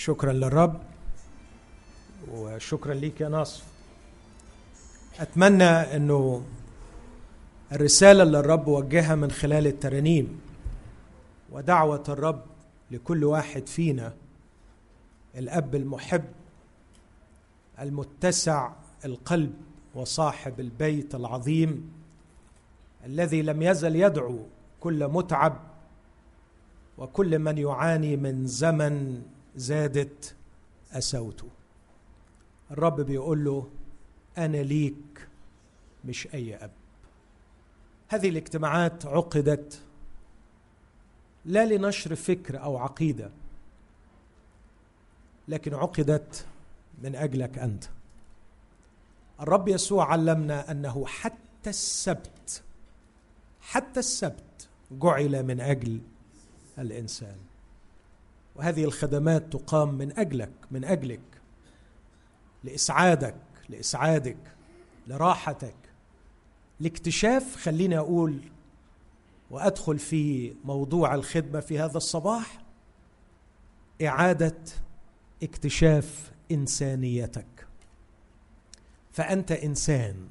شكرا للرب وشكرا ليك يا ناصر اتمنى انه الرساله اللي الرب وجهها من خلال الترانيم ودعوه الرب لكل واحد فينا الاب المحب المتسع القلب وصاحب البيت العظيم الذي لم يزل يدعو كل متعب وكل من يعاني من زمن زادت اسوته الرب بيقول له انا ليك مش اي اب هذه الاجتماعات عقدت لا لنشر فكر او عقيده لكن عقدت من اجلك انت الرب يسوع علمنا انه حتى السبت حتى السبت جعل من اجل الانسان وهذه الخدمات تقام من اجلك من اجلك لاسعادك لاسعادك لراحتك لاكتشاف خليني اقول وادخل في موضوع الخدمه في هذا الصباح اعاده اكتشاف انسانيتك فانت انسان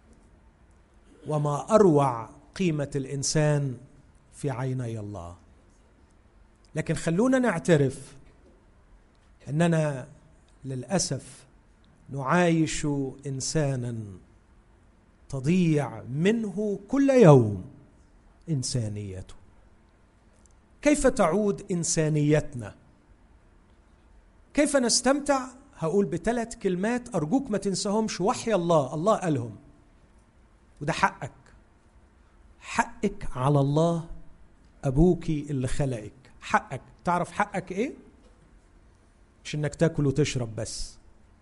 وما اروع قيمه الانسان في عيني الله لكن خلونا نعترف اننا للاسف نعايش انسانا تضيع منه كل يوم انسانيته كيف تعود انسانيتنا كيف نستمتع هقول بثلاث كلمات ارجوك ما تنساهمش وحي الله الله قالهم وده حقك حقك على الله ابوكي اللي خلقك حقك تعرف حقك ايه مش انك تاكل وتشرب بس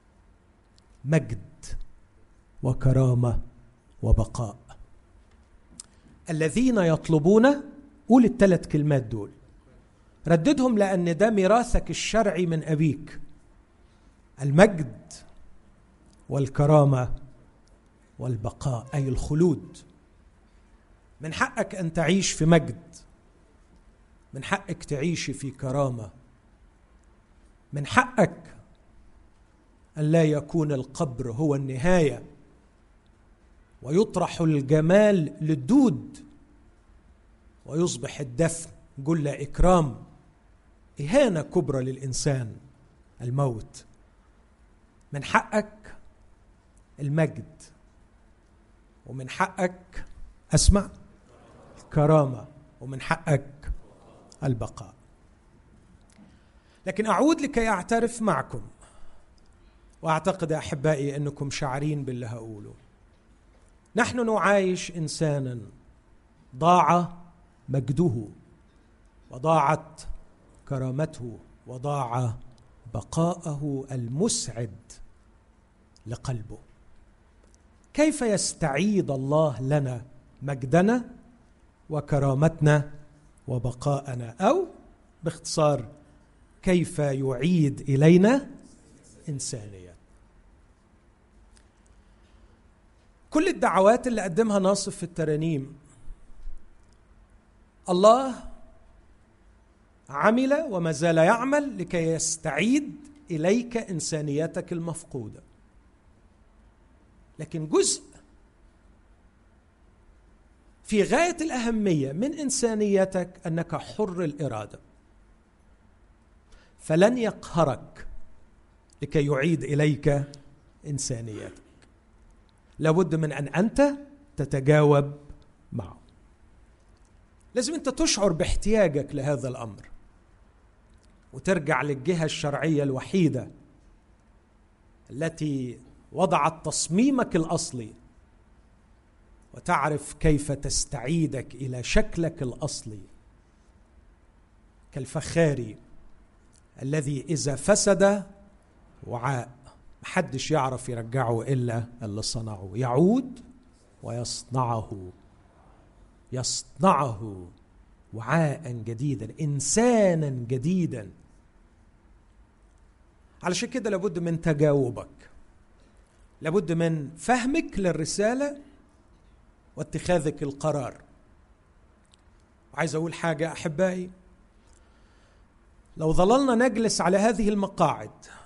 مجد وكرامه وبقاء الذين يطلبون قول الثلاث كلمات دول رددهم لان ده ميراثك الشرعي من ابيك المجد والكرامه والبقاء اي الخلود من حقك ان تعيش في مجد من حقك تعيشي في كرامه من حقك ان لا يكون القبر هو النهايه ويطرح الجمال للدود ويصبح الدفن جل اكرام اهانه كبرى للانسان الموت من حقك المجد ومن حقك اسمع الكرامه ومن حقك البقاء لكن اعود لكي اعترف معكم واعتقد يا احبائي انكم شاعرين باللي هقوله نحن نعايش انسانا ضاع مجده وضاعت كرامته وضاع بقاءه المسعد لقلبه كيف يستعيد الله لنا مجدنا وكرامتنا وبقاءنا او باختصار كيف يعيد الينا انسانيه كل الدعوات اللي قدمها ناصف في الترانيم الله عمل وما زال يعمل لكي يستعيد اليك انسانيتك المفقوده لكن جزء في غايه الاهميه من انسانيتك انك حر الاراده فلن يقهرك لكي يعيد اليك انسانيتك لابد من ان انت تتجاوب معه لازم انت تشعر باحتياجك لهذا الامر وترجع للجهه الشرعيه الوحيده التي وضعت تصميمك الاصلي وتعرف كيف تستعيدك الى شكلك الاصلي كالفخاري الذي اذا فسد وعاء محدش يعرف يرجعه الا اللي صنعه يعود ويصنعه يصنعه وعاء جديدا انسانا جديدا علشان كده لابد من تجاوبك لابد من فهمك للرساله واتخاذك القرار وعايز اقول حاجه احبائي لو ظللنا نجلس على هذه المقاعد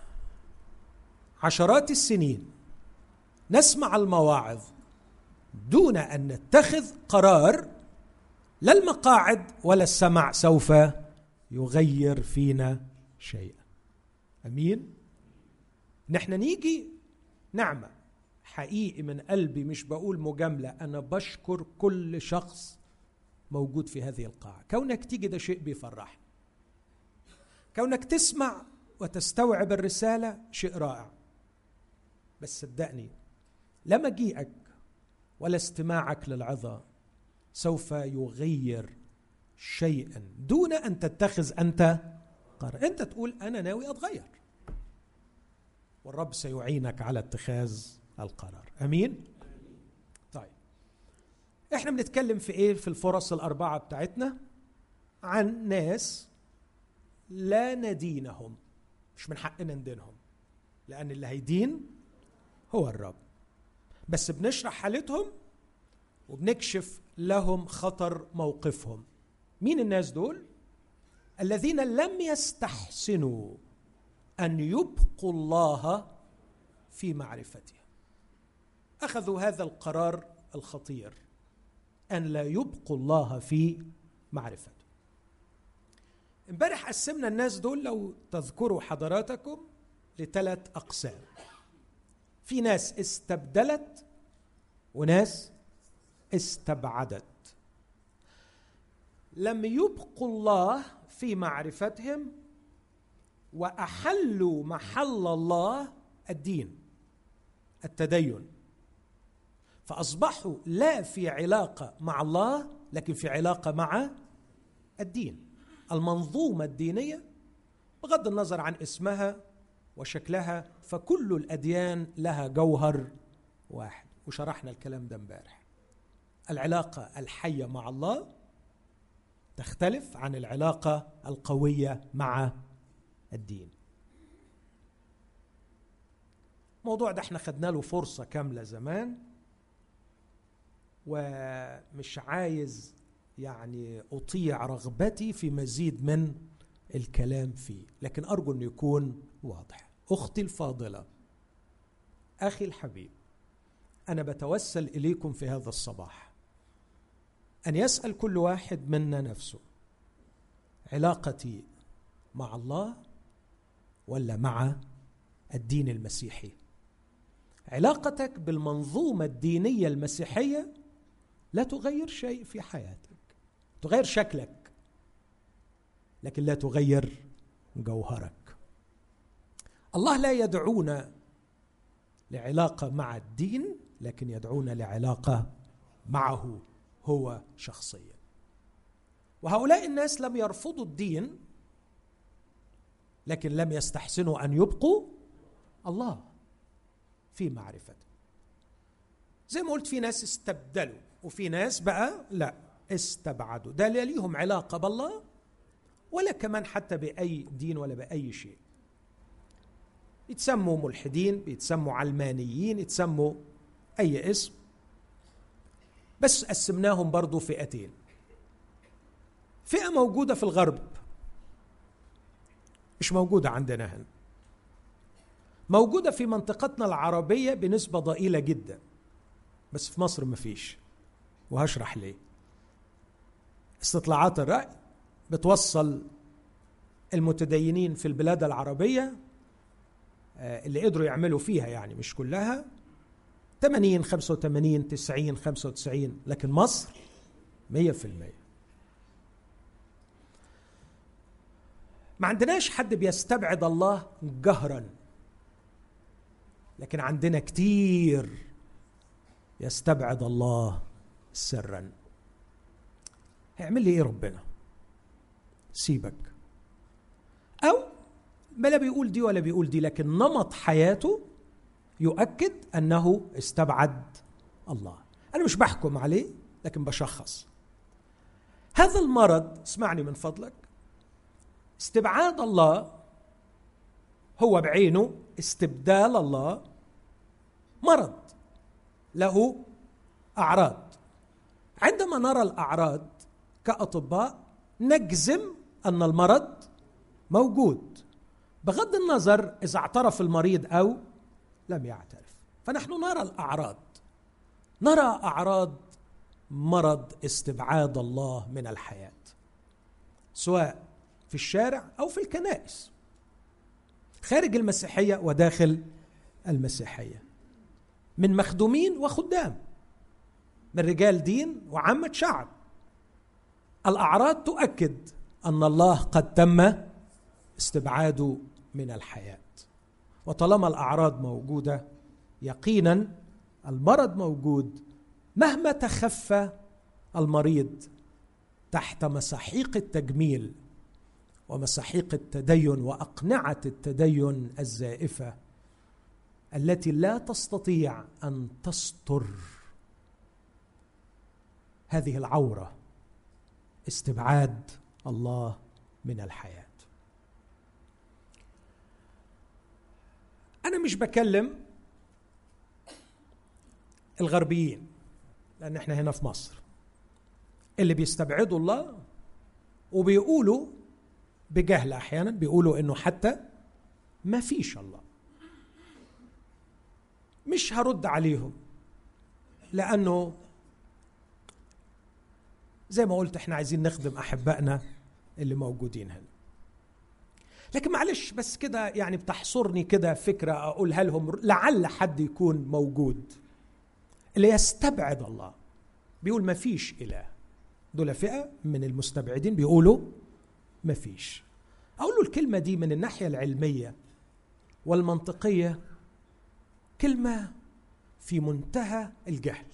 عشرات السنين نسمع المواعظ دون ان نتخذ قرار لا المقاعد ولا السمع سوف يغير فينا شيئا امين نحن نيجي نعمه حقيقي من قلبي مش بقول مجامله انا بشكر كل شخص موجود في هذه القاعه كونك تيجي ده شيء بيفرحني كونك تسمع وتستوعب الرساله شيء رائع بس صدقني لا مجيئك ولا استماعك للعظه سوف يغير شيئا دون ان تتخذ انت قرار انت تقول انا ناوي اتغير والرب سيعينك على اتخاذ القرار امين طيب احنا بنتكلم في ايه في الفرص الاربعه بتاعتنا عن ناس لا ندينهم مش من حقنا ندينهم لان اللي هيدين هو الرب بس بنشرح حالتهم وبنكشف لهم خطر موقفهم مين الناس دول الذين لم يستحسنوا ان يبقوا الله في معرفته اخذوا هذا القرار الخطير ان لا يبقوا الله في معرفته امبارح قسمنا الناس دول لو تذكروا حضراتكم لثلاث اقسام في ناس استبدلت وناس استبعدت لم يبقوا الله في معرفتهم واحلوا محل الله الدين التدين فاصبحوا لا في علاقه مع الله لكن في علاقه مع الدين المنظومه الدينيه بغض النظر عن اسمها وشكلها فكل الاديان لها جوهر واحد وشرحنا الكلام ده امبارح العلاقه الحيه مع الله تختلف عن العلاقه القويه مع الدين الموضوع ده احنا خدنا له فرصه كامله زمان ومش عايز يعني اطيع رغبتي في مزيد من الكلام فيه لكن ارجو انه يكون واضح اختي الفاضله اخي الحبيب انا بتوسل اليكم في هذا الصباح ان يسال كل واحد منا نفسه علاقتي مع الله ولا مع الدين المسيحي علاقتك بالمنظومه الدينيه المسيحيه لا تغير شيء في حياتك تغير شكلك لكن لا تغير جوهرك الله لا يدعونا لعلاقه مع الدين لكن يدعونا لعلاقه معه هو شخصيا وهؤلاء الناس لم يرفضوا الدين لكن لم يستحسنوا ان يبقوا الله في معرفته زي ما قلت في ناس استبدلوا وفي ناس بقى لا استبعدوا ده لا ليهم علاقة بالله ولا كمان حتى بأي دين ولا بأي شيء يتسموا ملحدين بيتسموا علمانيين يتسموا أي اسم بس قسمناهم برضو فئتين فئة موجودة في الغرب مش موجودة عندنا هنا موجودة في منطقتنا العربية بنسبة ضئيلة جدا بس في مصر مفيش وهشرح ليه استطلاعات الرأي بتوصل المتدينين في البلاد العربية آه، اللي قدروا يعملوا فيها يعني مش كلها 80 85 90 95 لكن مصر 100% ما عندناش حد بيستبعد الله جهرا لكن عندنا كتير يستبعد الله سرا هيعمل لي ايه ربنا سيبك او ما بيقول دي ولا بيقول دي لكن نمط حياته يؤكد انه استبعد الله انا مش بحكم عليه لكن بشخص هذا المرض اسمعني من فضلك استبعاد الله هو بعينه استبدال الله مرض له اعراض عندما نرى الاعراض كاطباء نجزم ان المرض موجود بغض النظر اذا اعترف المريض او لم يعترف فنحن نرى الاعراض نرى اعراض مرض استبعاد الله من الحياه سواء في الشارع او في الكنائس خارج المسيحيه وداخل المسيحيه من مخدومين وخدام من رجال دين وعامه شعب الاعراض تؤكد ان الله قد تم استبعاده من الحياه وطالما الاعراض موجوده يقينا المرض موجود مهما تخفى المريض تحت مساحيق التجميل ومساحيق التدين واقنعه التدين الزائفه التي لا تستطيع ان تستر هذه العوره استبعاد الله من الحياه انا مش بكلم الغربيين لان احنا هنا في مصر اللي بيستبعدوا الله وبيقولوا بجهل احيانا بيقولوا انه حتى ما فيش الله مش هرد عليهم لانه زي ما قلت احنا عايزين نخدم احبائنا اللي موجودين هنا لكن معلش بس كده يعني بتحصرني كده فكره اقولها لهم لعل حد يكون موجود اللي يستبعد الله بيقول ما فيش اله دول فئه من المستبعدين بيقولوا ما فيش اقول له الكلمه دي من الناحيه العلميه والمنطقيه كلمه في منتهى الجهل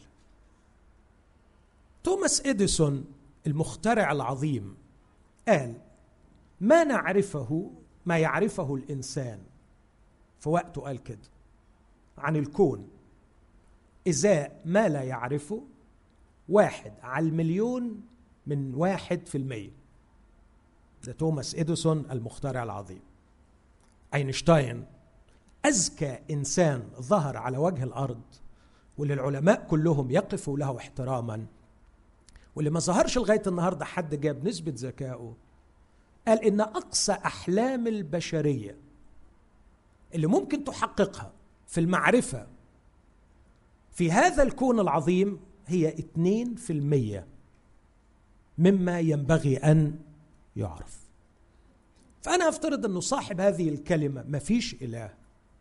توماس اديسون المخترع العظيم قال ما نعرفه ما يعرفه الانسان في وقته قال كده عن الكون ازاء ما لا يعرفه واحد على المليون من واحد في المية ده توماس إديسون المخترع العظيم أينشتاين أذكى إنسان ظهر على وجه الأرض واللي العلماء كلهم يقفوا له احتراما واللي ما ظهرش لغاية النهاردة حد جاب نسبة ذكائه قال إن أقصى أحلام البشرية اللي ممكن تحققها في المعرفة في هذا الكون العظيم هي 2% مما ينبغي أن يعرف فأنا أفترض أنه صاحب هذه الكلمة ما فيش إله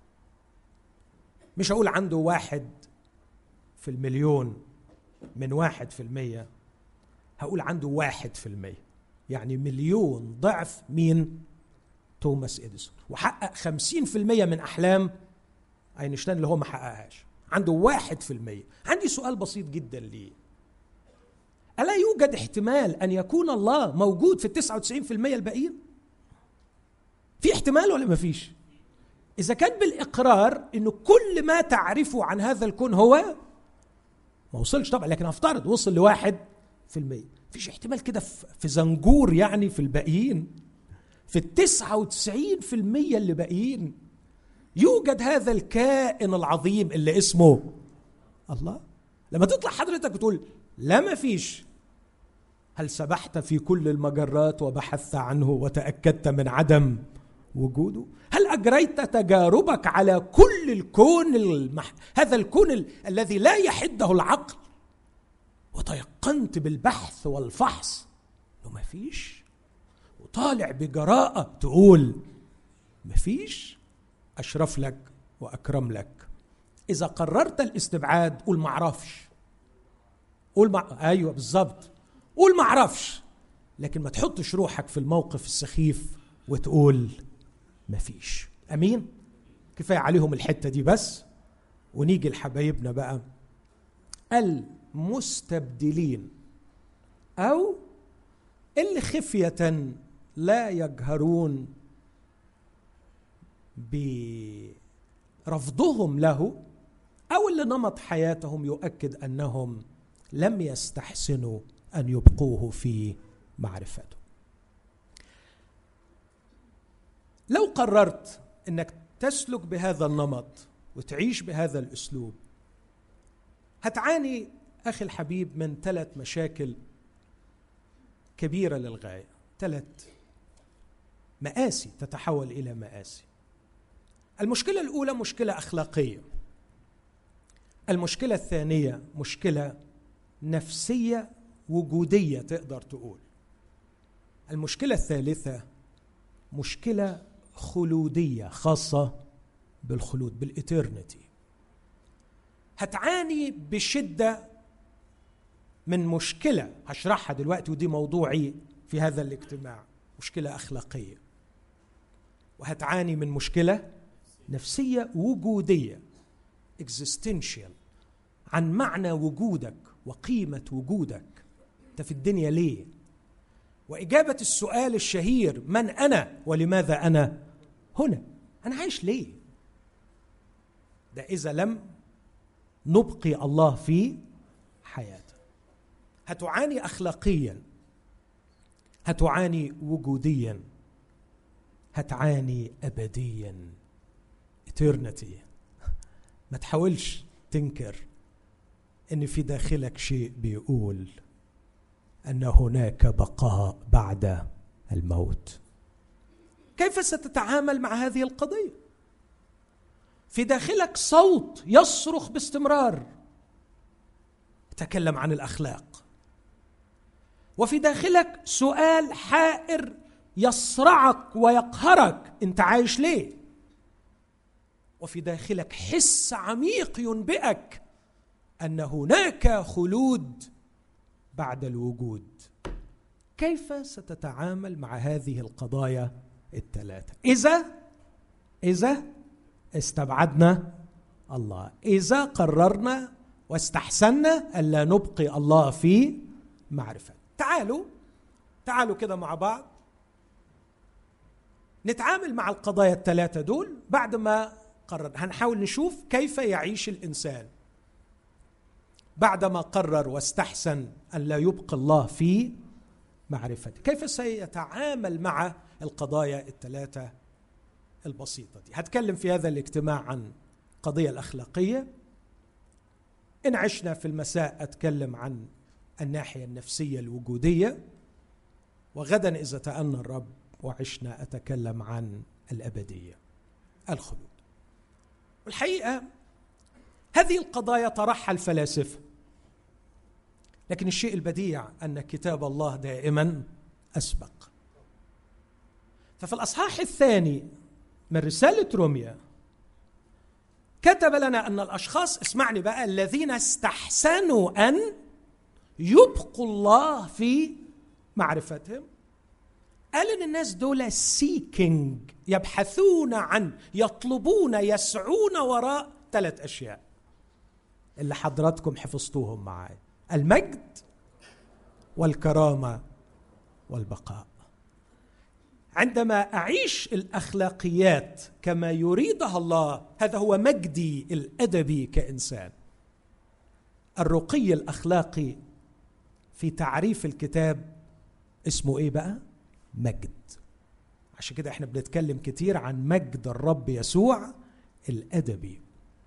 مش هقول عنده واحد في المليون من واحد في المية هقول عنده واحد في المية يعني مليون ضعف مين توماس إديسون وحقق خمسين في المية من أحلام أينشتاين اللي هو ما حققهاش عنده واحد في المية عندي سؤال بسيط جدا ليه ألا يوجد احتمال أن يكون الله موجود في التسعة وتسعين في المية الباقيين في احتمال ولا ما فيش إذا كان بالإقرار أنه كل ما تعرفه عن هذا الكون هو ما وصلش طبعا لكن افترض وصل لواحد في المية فيش احتمال كده في زنجور يعني في الباقيين في التسعة وتسعين في المية اللي باقيين يوجد هذا الكائن العظيم اللي اسمه الله لما تطلع حضرتك بتقول لا ما فيش هل سبحت في كل المجرات وبحثت عنه وتأكدت من عدم وجوده هل أجريت تجاربك على كل الكون المح... هذا الكون ال... الذي لا يحده العقل وتيقنت بالبحث والفحص انه ما فيش وطالع بجراءة تقول ما فيش أشرف لك وأكرم لك إذا قررت الاستبعاد قول ما أعرفش قول مع... أيوه بالظبط قول ما أعرفش لكن ما تحطش روحك في الموقف السخيف وتقول ما فيش أمين كفاية عليهم الحتة دي بس ونيجي لحبايبنا بقى المستبدلين أو اللي خفية لا يجهرون برفضهم له او اللي نمط حياتهم يؤكد انهم لم يستحسنوا ان يبقوه في معرفته لو قررت انك تسلك بهذا النمط وتعيش بهذا الاسلوب هتعاني اخي الحبيب من ثلاث مشاكل كبيره للغايه ثلاث مآسي تتحول إلى مآسي المشكلة الأولى مشكلة أخلاقية المشكلة الثانية مشكلة نفسية وجودية تقدر تقول المشكلة الثالثة مشكلة خلودية خاصة بالخلود بالإترنتي هتعاني بشدة من مشكلة هشرحها دلوقتي ودي موضوعي في هذا الاجتماع مشكلة أخلاقية وهتعاني من مشكلة نفسية وجودية existential عن معنى وجودك وقيمة وجودك أنت في الدنيا ليه؟ وإجابة السؤال الشهير من أنا ولماذا أنا هنا؟ أنا عايش ليه؟ ده إذا لم نبقي الله في حياته هتعاني أخلاقيا هتعاني وجوديا هتعاني أبديا eternity ما تحاولش تنكر ان في داخلك شيء بيقول ان هناك بقاء بعد الموت كيف ستتعامل مع هذه القضيه في داخلك صوت يصرخ باستمرار يتكلم عن الاخلاق وفي داخلك سؤال حائر يصرعك ويقهرك انت عايش ليه وفي داخلك حس عميق ينبئك ان هناك خلود بعد الوجود كيف ستتعامل مع هذه القضايا الثلاثه اذا اذا استبعدنا الله اذا قررنا واستحسنا الا نبقي الله في معرفه تعالوا تعالوا كده مع بعض نتعامل مع القضايا الثلاثه دول بعد ما قرر هنحاول نشوف كيف يعيش الانسان بعدما قرر واستحسن ان لا يبقى الله في معرفته كيف سيتعامل مع القضايا الثلاثه البسيطه دي هتكلم في هذا الاجتماع عن القضيه الاخلاقيه ان عشنا في المساء اتكلم عن الناحيه النفسيه الوجوديه وغدا اذا تأنى الرب وعشنا اتكلم عن الابديه الخلود والحقيقه هذه القضايا طرحها الفلاسفه لكن الشيء البديع ان كتاب الله دائما اسبق ففي الاصحاح الثاني من رساله روميا كتب لنا ان الاشخاص اسمعني بقى الذين استحسنوا ان يبقوا الله في معرفتهم قال ان الناس دول سيكينج يبحثون عن يطلبون يسعون وراء ثلاث اشياء اللي حضراتكم حفظتوهم معايا المجد والكرامه والبقاء عندما اعيش الاخلاقيات كما يريدها الله هذا هو مجدي الادبي كانسان الرقي الاخلاقي في تعريف الكتاب اسمه ايه بقى مجد عشان كده احنا بنتكلم كتير عن مجد الرب يسوع الادبي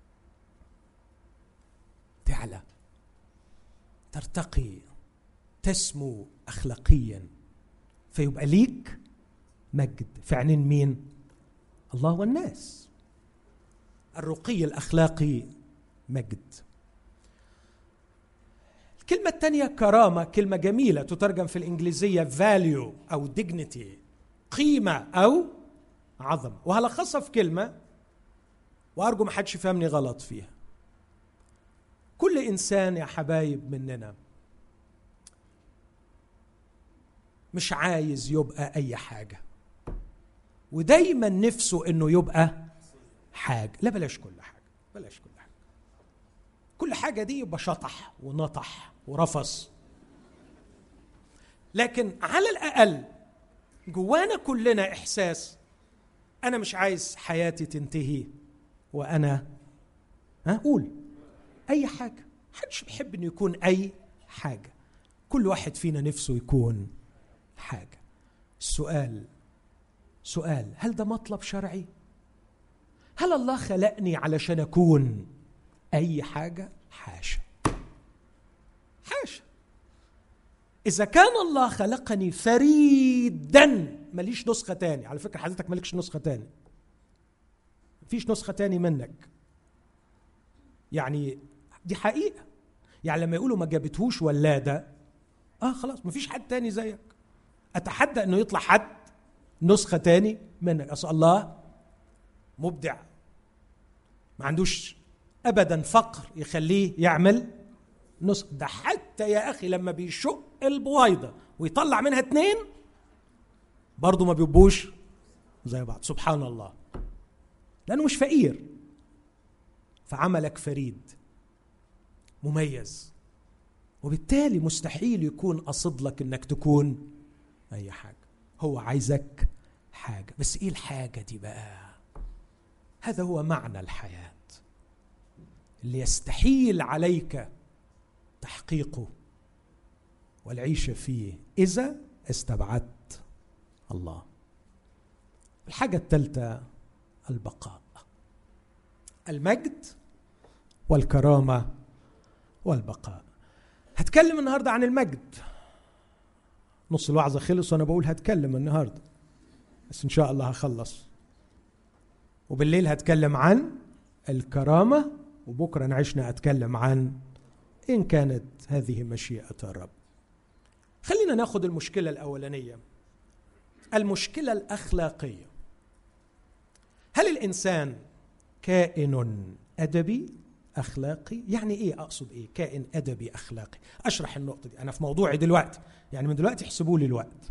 تعلى ترتقي تسمو اخلاقيا فيبقى ليك مجد في عينين مين الله والناس الرقي الاخلاقي مجد الكلمة الثانية كرامة كلمة جميلة تترجم في الإنجليزية value أو dignity قيمة أو عظمة وهلخصها في كلمة وأرجو ما حدش يفهمني غلط فيها كل إنسان يا حبايب مننا مش عايز يبقى أي حاجة ودايما نفسه إنه يبقى حاجة لا بلاش كل حاجة بلاش كل حاجة كل حاجة دي يبقى شطح ونطح ورفص لكن على الاقل جوانا كلنا احساس انا مش عايز حياتي تنتهي وانا ها قول اي حاجه محدش بيحب انه يكون اي حاجه كل واحد فينا نفسه يكون حاجه السؤال سؤال هل ده مطلب شرعي هل الله خلقني علشان اكون اي حاجه حاشا حاشا اذا كان الله خلقني فريدا ماليش نسخه تاني على فكره حضرتك مالكش نسخه تاني مفيش نسخه تاني منك يعني دي حقيقه يعني لما يقولوا ما جابتهوش ولاده اه خلاص مفيش حد تاني زيك اتحدى انه يطلع حد نسخه تاني منك اصل الله مبدع ما عندوش ابدا فقر يخليه يعمل نسخ ده حتى يا اخي لما بيشق البويضه ويطلع منها اتنين برضه ما بيبقوش زي بعض سبحان الله لانه مش فقير فعملك فريد مميز وبالتالي مستحيل يكون قصد لك انك تكون اي حاجه هو عايزك حاجه بس ايه الحاجه دي بقى هذا هو معنى الحياه اللي يستحيل عليك تحقيقه والعيشه فيه اذا استبعدت الله الحاجه الثالثه البقاء المجد والكرامه والبقاء هتكلم النهارده عن المجد نص الوعظه خلص وانا بقول هتكلم النهارده بس ان شاء الله هخلص وبالليل هتكلم عن الكرامه وبكره نعيشنا اتكلم عن ان كانت هذه مشيئه الرب خلينا ناخد المشكله الاولانيه المشكله الاخلاقيه هل الانسان كائن ادبي اخلاقي يعني ايه اقصد ايه كائن ادبي اخلاقي اشرح النقطه دي انا في موضوعي دلوقتي يعني من دلوقتي احسبوا لي الوقت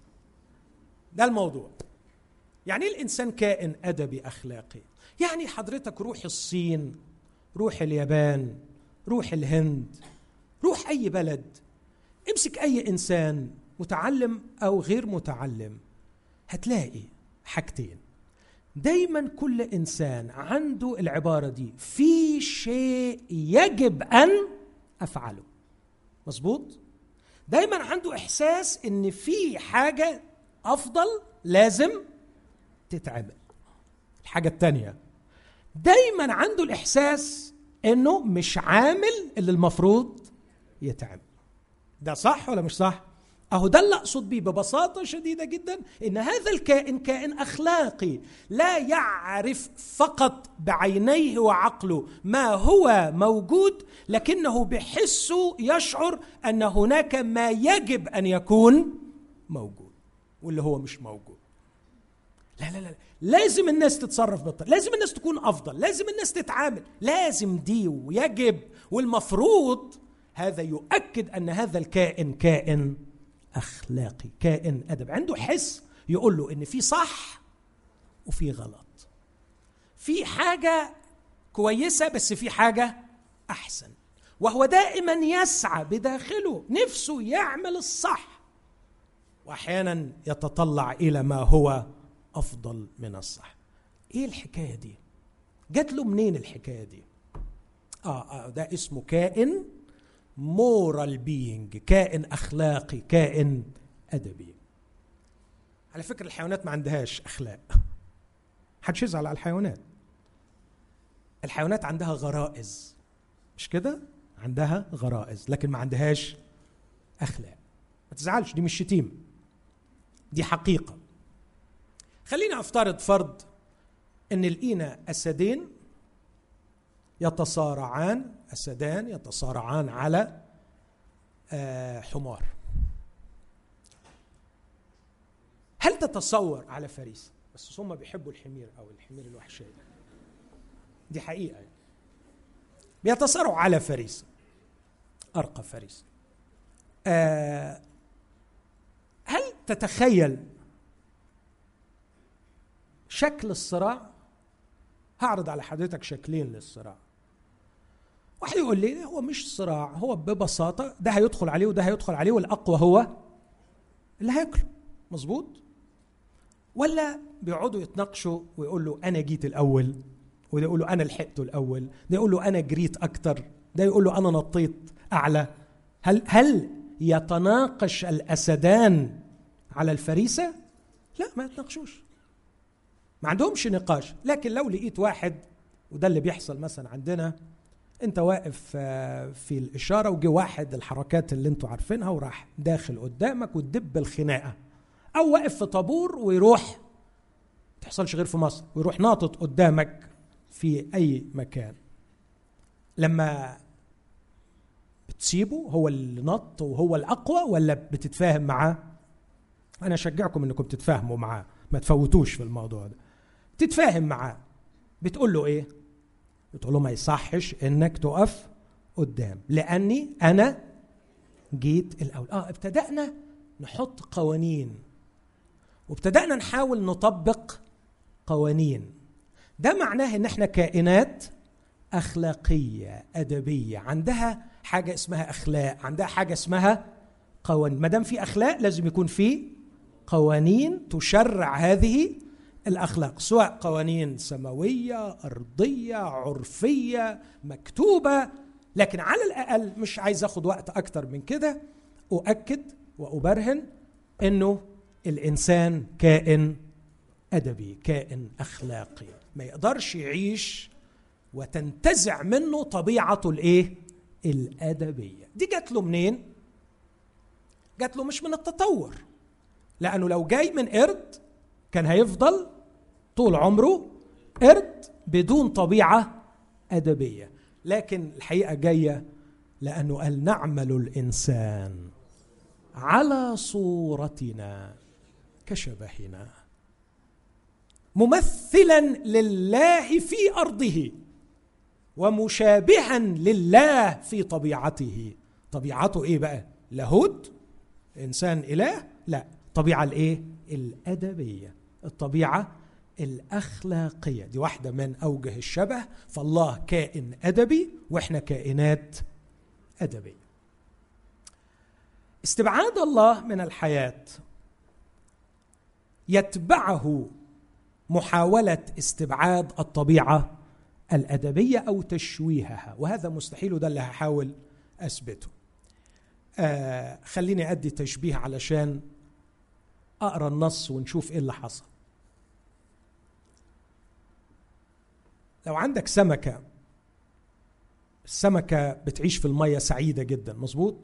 ده الموضوع يعني ايه الانسان كائن ادبي اخلاقي يعني حضرتك روح الصين روح اليابان روح الهند روح اي بلد امسك اي انسان متعلم او غير متعلم هتلاقي حاجتين دايما كل انسان عنده العباره دي في شيء يجب ان افعله مظبوط دايما عنده احساس ان في حاجه افضل لازم تتعمل الحاجه الثانيه دايما عنده الاحساس انه مش عامل اللي المفروض يتعمل ده صح ولا مش صح اهو ده اللي اقصد بيه ببساطه شديده جدا ان هذا الكائن كائن اخلاقي لا يعرف فقط بعينيه وعقله ما هو موجود لكنه بحسه يشعر ان هناك ما يجب ان يكون موجود واللي هو مش موجود لا لا لا لازم الناس تتصرف بالطريقه لازم الناس تكون افضل لازم الناس تتعامل لازم دي ويجب والمفروض هذا يؤكد ان هذا الكائن كائن اخلاقي كائن ادب عنده حس يقول له ان في صح وفي غلط في حاجه كويسه بس في حاجه احسن وهو دائما يسعى بداخله نفسه يعمل الصح واحيانا يتطلع الى ما هو افضل من الصح ايه الحكايه دي جات له منين الحكايه دي اه, آه ده اسمه كائن مورال بينج كائن اخلاقي كائن ادبي على فكره الحيوانات ما عندهاش اخلاق حدش يزعل على الحيوانات الحيوانات عندها غرائز مش كده عندها غرائز لكن ما عندهاش اخلاق ما تزعلش دي مش شتيمه دي حقيقه خلينا افترض فرض ان لقينا اسدين يتصارعان اسدان يتصارعان على آه، حمار هل تتصور على فريسه بس هم بيحبوا الحمير او الحمير الوحشيه دي حقيقه يعني. بيتصارعوا على فريسه ارقى فريسه آه هل تتخيل شكل الصراع هعرض على حضرتك شكلين للصراع واحد يقول لي هو مش صراع هو ببساطة ده هيدخل عليه وده هيدخل عليه والأقوى هو اللي هياكله مظبوط ولا بيقعدوا يتناقشوا ويقول له أنا جيت الأول وده يقول له أنا لحقته الأول ده يقول له أنا جريت أكتر ده يقول له أنا نطيت أعلى هل هل يتناقش الأسدان على الفريسة؟ لا ما يتناقشوش ما عندهمش نقاش لكن لو لقيت واحد وده اللي بيحصل مثلا عندنا انت واقف آه، في الاشاره وجي واحد الحركات اللي انتوا عارفينها وراح داخل قدامك وتدب الخناقه او واقف في طابور ويروح تحصلش غير في مصر ويروح ناطط قدامك في اي مكان لما بتسيبه هو اللي نط وهو الاقوى ولا بتتفاهم معاه انا اشجعكم انكم تتفاهموا معاه ما تفوتوش في الموضوع ده تتفاهم معاه بتقول له ايه بتقول له ما يصحش انك تقف قدام لاني انا جيت الاول اه ابتدانا نحط قوانين وابتدانا نحاول نطبق قوانين ده معناه ان احنا كائنات اخلاقيه ادبيه عندها حاجه اسمها اخلاق عندها حاجه اسمها قوانين ما دام في اخلاق لازم يكون في قوانين تشرع هذه الاخلاق سواء قوانين سماويه ارضيه عرفيه مكتوبه لكن على الاقل مش عايز اخد وقت اكتر من كده اؤكد وابرهن انه الانسان كائن ادبي كائن اخلاقي ما يقدرش يعيش وتنتزع منه طبيعته الايه الادبيه دي جات له منين جات له مش من التطور لانه لو جاي من قرد كان هيفضل طول عمره قرد بدون طبيعه ادبيه لكن الحقيقه جايه لانه قال نعمل الانسان على صورتنا كشبهنا ممثلا لله في ارضه ومشابها لله في طبيعته طبيعته ايه بقى لاهوت انسان اله لا طبيعه الايه الادبيه الطبيعه الاخلاقيه دي واحده من اوجه الشبه فالله كائن ادبي واحنا كائنات ادبيه استبعاد الله من الحياه يتبعه محاوله استبعاد الطبيعه الادبيه او تشويهها وهذا مستحيل وده اللي هحاول اثبته آه خليني ادي تشبيه علشان اقرا النص ونشوف ايه اللي حصل لو عندك سمكه السمكه بتعيش في الميه سعيده جدا مظبوط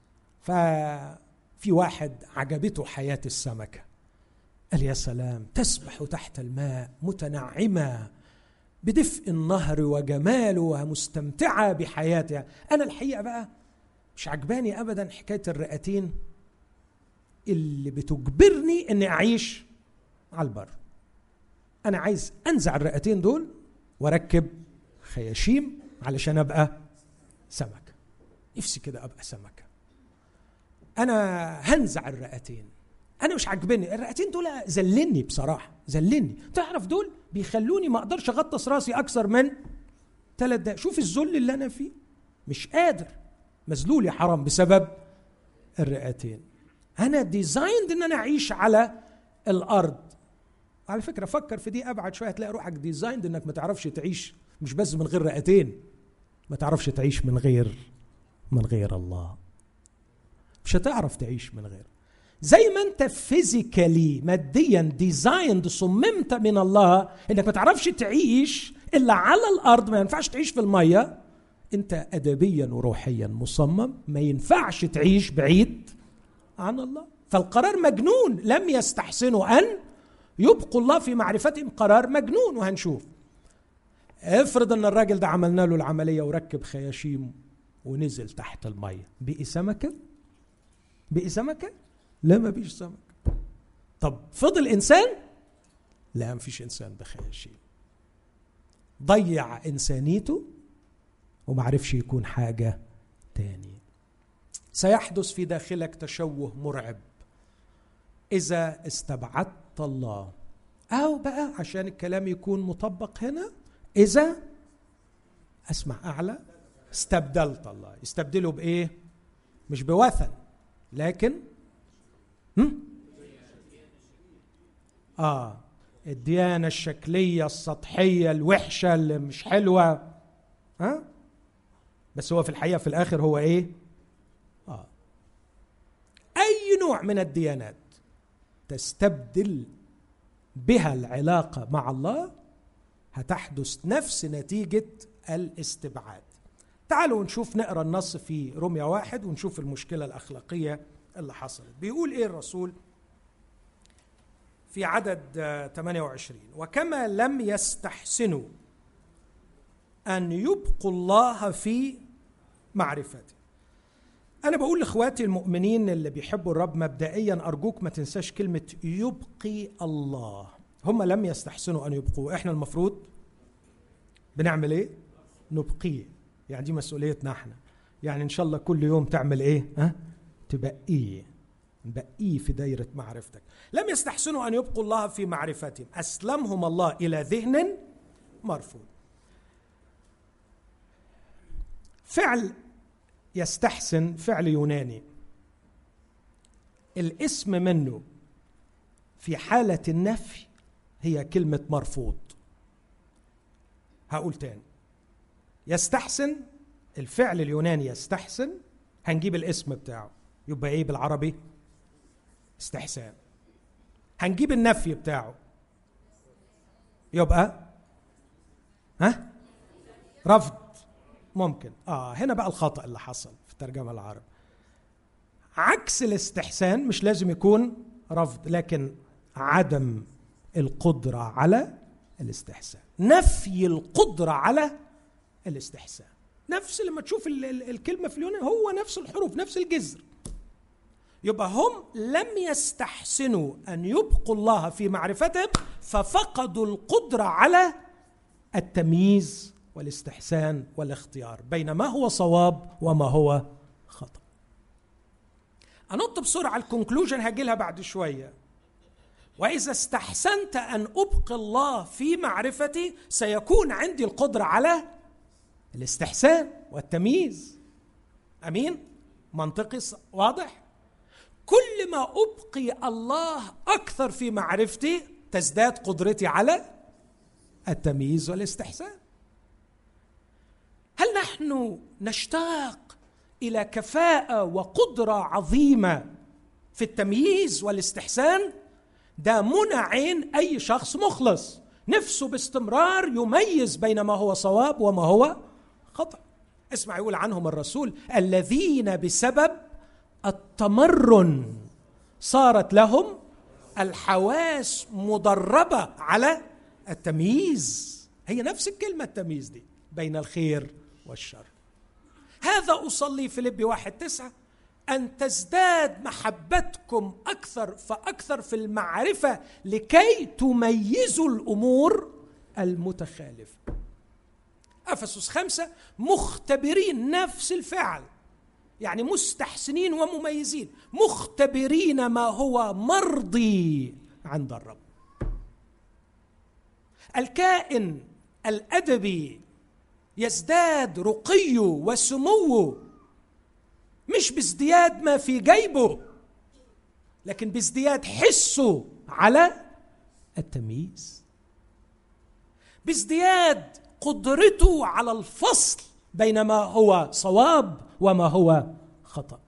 ففي واحد عجبته حياه السمكه قال يا سلام تسبح تحت الماء متنعمه بدفء النهر وجماله ومستمتعه بحياتها انا الحقيقه بقى مش عجباني ابدا حكايه الرئتين اللي بتجبرني اني اعيش على البر انا عايز انزع الرئتين دول واركب خياشيم علشان ابقى سمكه نفسي كده ابقى سمكه انا هنزع الرئتين انا مش عاجبني الرئتين دول زلني بصراحه زلني تعرف دول بيخلوني ما اقدرش اغطس راسي اكثر من ثلاث دقائق شوف الذل اللي انا فيه مش قادر مذلول يا حرام بسبب الرئتين انا ديزايند ان انا اعيش على الارض على فكره فكر في دي ابعد شويه هتلاقي روحك ديزايند انك ما تعرفش تعيش مش بس من غير رئتين ما تعرفش تعيش من غير من غير الله مش هتعرف تعيش من غير زي ما انت فيزيكالي ماديا ديزايند صممت من الله انك ما تعرفش تعيش الا على الارض ما ينفعش تعيش في الميه انت ادبيا وروحيا مصمم ما ينفعش تعيش بعيد عن الله فالقرار مجنون لم يستحسنوا ان يبقوا الله في معرفتهم قرار مجنون وهنشوف افرض ان الراجل ده عملنا له العمليه وركب خياشيم ونزل تحت الميه بقي سمكه بقي سمكه لا ما فيش سمك طب فضل انسان لا ما فيش انسان بخياشيم ضيع انسانيته وما عرفش يكون حاجه تاني سيحدث في داخلك تشوه مرعب اذا استبعدت الله او بقى عشان الكلام يكون مطبق هنا اذا اسمع اعلى استبدلت الله استبدله بايه مش بوثن لكن هم؟ اه الديانه الشكليه السطحيه الوحشه اللي مش حلوه ها آه؟ بس هو في الحقيقه في الاخر هو ايه اه اي نوع من الديانات تستبدل بها العلاقه مع الله هتحدث نفس نتيجه الاستبعاد تعالوا نشوف نقرا النص في روميا واحد ونشوف المشكله الاخلاقيه اللي حصلت بيقول ايه الرسول في عدد 28 وكما لم يستحسنوا ان يبقوا الله في معرفته انا بقول لاخواتي المؤمنين اللي بيحبوا الرب مبدئيا ارجوك ما تنساش كلمه يبقي الله هم لم يستحسنوا ان يبقوا احنا المفروض بنعمل ايه نبقيه يعني دي مسؤوليتنا احنا يعني ان شاء الله كل يوم تعمل ايه ها تبقيه نبقيه في دايرة معرفتك لم يستحسنوا أن يبقوا الله في معرفتهم أسلمهم الله إلى ذهن مرفوض فعل يستحسن فعل يوناني الاسم منه في حالة النفي هي كلمة مرفوض هقول تاني يستحسن الفعل اليوناني يستحسن هنجيب الاسم بتاعه يبقى ايه بالعربي استحسان هنجيب النفي بتاعه يبقى ها رفض ممكن اه هنا بقى الخطا اللي حصل في الترجمه العربي عكس الاستحسان مش لازم يكون رفض لكن عدم القدره على الاستحسان نفي القدره على الاستحسان نفس لما تشوف الكلمه في اليونان هو نفس الحروف نفس الجذر يبقى هم لم يستحسنوا ان يبقوا الله في معرفتهم ففقدوا القدره على التمييز والاستحسان والاختيار بين ما هو صواب وما هو خطا انط بسرعه الكونكلوجن هاجي لها بعد شويه واذا استحسنت ان ابقي الله في معرفتي سيكون عندي القدره على الاستحسان والتمييز امين منطقي واضح كل ما ابقي الله اكثر في معرفتي تزداد قدرتي على التمييز والاستحسان هل نحن نشتاق الى كفاءه وقدره عظيمه في التمييز والاستحسان ده منى عين اي شخص مخلص نفسه باستمرار يميز بين ما هو صواب وما هو خطا اسمع يقول عنهم الرسول الذين بسبب التمرن صارت لهم الحواس مدربه على التمييز هي نفس الكلمه التمييز دي بين الخير والشر هذا اصلي في لب واحد تسعه ان تزداد محبتكم اكثر فاكثر في المعرفه لكي تميزوا الامور المتخالفه افسس خمسه مختبرين نفس الفعل يعني مستحسنين ومميزين مختبرين ما هو مرضي عند الرب الكائن الادبي يزداد رقيه وسموه مش بازدياد ما في جيبه لكن بازدياد حسه على التمييز بازدياد قدرته على الفصل بين ما هو صواب وما هو خطا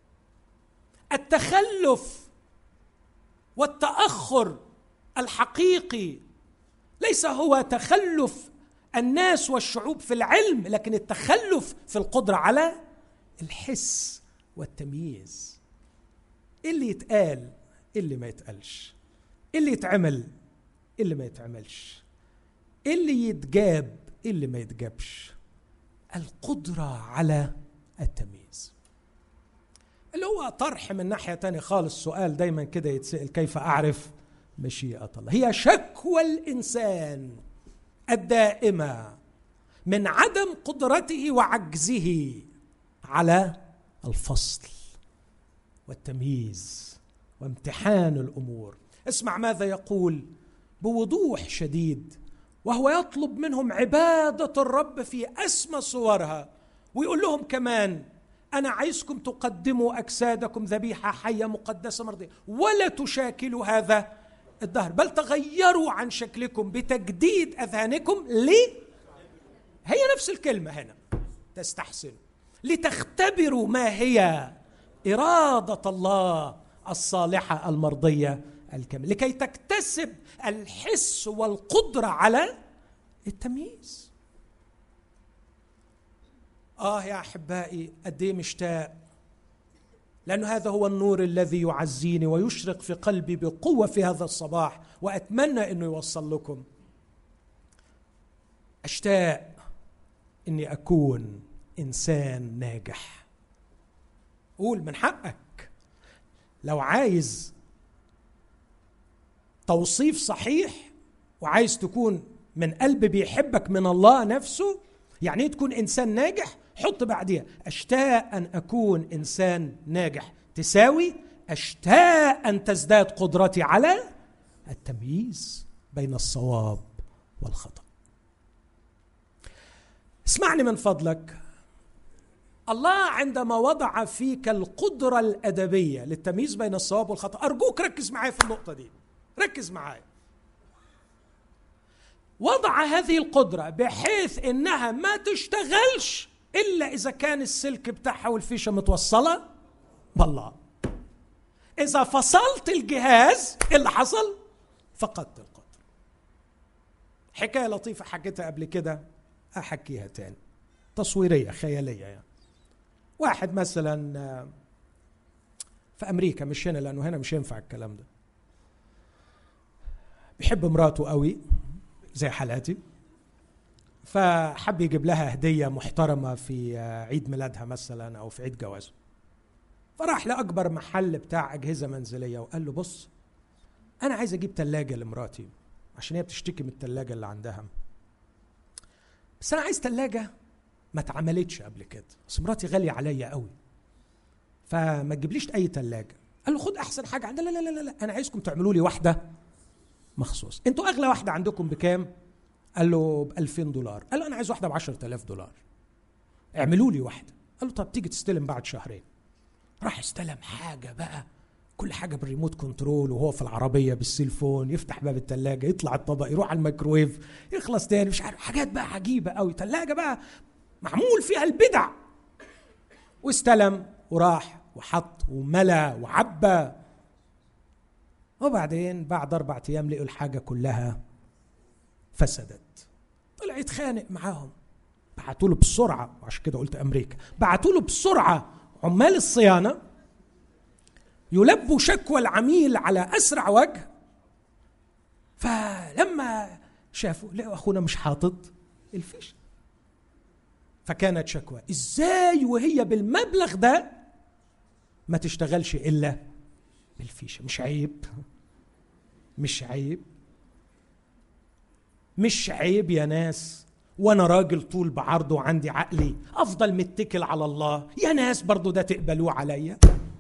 التخلف والتاخر الحقيقي ليس هو تخلف الناس والشعوب في العلم لكن التخلف في القدره على الحس والتمييز ايه اللي يتقال ايه اللي ما يتقالش ايه اللي يتعمل ايه اللي ما يتعملش ايه اللي يتجاب ايه اللي ما يتجابش القدره على التمييز اللي هو طرح من ناحيه تانية خالص سؤال دايما كده يتسال كيف اعرف مشيئه الله هي شكوى الانسان الدائمه من عدم قدرته وعجزه على الفصل والتمييز وامتحان الامور اسمع ماذا يقول بوضوح شديد وهو يطلب منهم عباده الرب في اسمى صورها ويقول لهم كمان انا عايزكم تقدموا اجسادكم ذبيحه حيه مقدسه مرضيه ولا تشاكلوا هذا الدهر بل تغيروا عن شكلكم بتجديد اذهانكم ليه هي نفس الكلمه هنا تستحسن لتختبروا ما هي اراده الله الصالحه المرضيه الكامله لكي تكتسب الحس والقدره على التمييز اه يا احبائي قد ايه مشتاق لأن هذا هو النور الذي يعزيني ويشرق في قلبي بقوة في هذا الصباح وأتمنى أنه يوصل لكم أشتاق أني أكون إنسان ناجح قول من حقك لو عايز توصيف صحيح وعايز تكون من قلب بيحبك من الله نفسه يعني ايه تكون انسان ناجح حط بعديها اشتاق ان اكون انسان ناجح تساوي اشتاق ان تزداد قدرتي على التمييز بين الصواب والخطا اسمعني من فضلك الله عندما وضع فيك القدرة الأدبية للتمييز بين الصواب والخطأ أرجوك ركز معايا في النقطة دي ركز معايا وضع هذه القدرة بحيث إنها ما تشتغلش إلا إذا كان السلك بتاعها والفيشة متوصلة بالله إذا فصلت الجهاز إيه اللي حصل فقدت القدرة حكاية لطيفة حكيتها قبل كده أحكيها تاني تصويرية خيالية يعني واحد مثلا آه، في أمريكا مش هنا لأنه هنا مش ينفع الكلام ده بيحب مراته قوي زي حالاتي فحب يجيب لها هديه محترمه في عيد ميلادها مثلا او في عيد جوازه فراح لاكبر محل بتاع اجهزه منزليه وقال له بص انا عايز اجيب ثلاجه لمراتي عشان هي بتشتكي من الثلاجه اللي عندها بس انا عايز ثلاجه ما اتعملتش قبل كده بس مراتي غاليه عليا قوي فما تجيبليش اي ثلاجه قال له خد احسن حاجه عندنا لا لا لا لا انا عايزكم تعملوا لي واحده مخصوص انتوا اغلى واحده عندكم بكام قال له ب 2000 دولار قال له انا عايز واحده ب 10000 دولار اعملوا لي واحده قال له طب تيجي تستلم بعد شهرين راح استلم حاجه بقى كل حاجه بالريموت كنترول وهو في العربيه بالسيلفون يفتح باب الثلاجه يطلع الطبق يروح على الميكرويف يخلص تاني مش عارف حاجات بقى عجيبه قوي ثلاجه بقى معمول فيها البدع واستلم وراح وحط وملا وعبى وبعدين بعد أربعة أيام لقوا الحاجة كلها فسدت طلع يتخانق معاهم بعتوا له بسرعة وعشان كده قلت أمريكا بعتوا له بسرعة عمال الصيانة يلبوا شكوى العميل على أسرع وجه فلما شافوا لقوا أخونا مش حاطط الفيش فكانت شكوى ازاي وهي بالمبلغ ده ما تشتغلش الا بالفيشه مش عيب مش عيب مش عيب يا ناس وانا راجل طول بعرض وعندي عقلي افضل متكل على الله يا ناس برضو ده تقبلوه عليا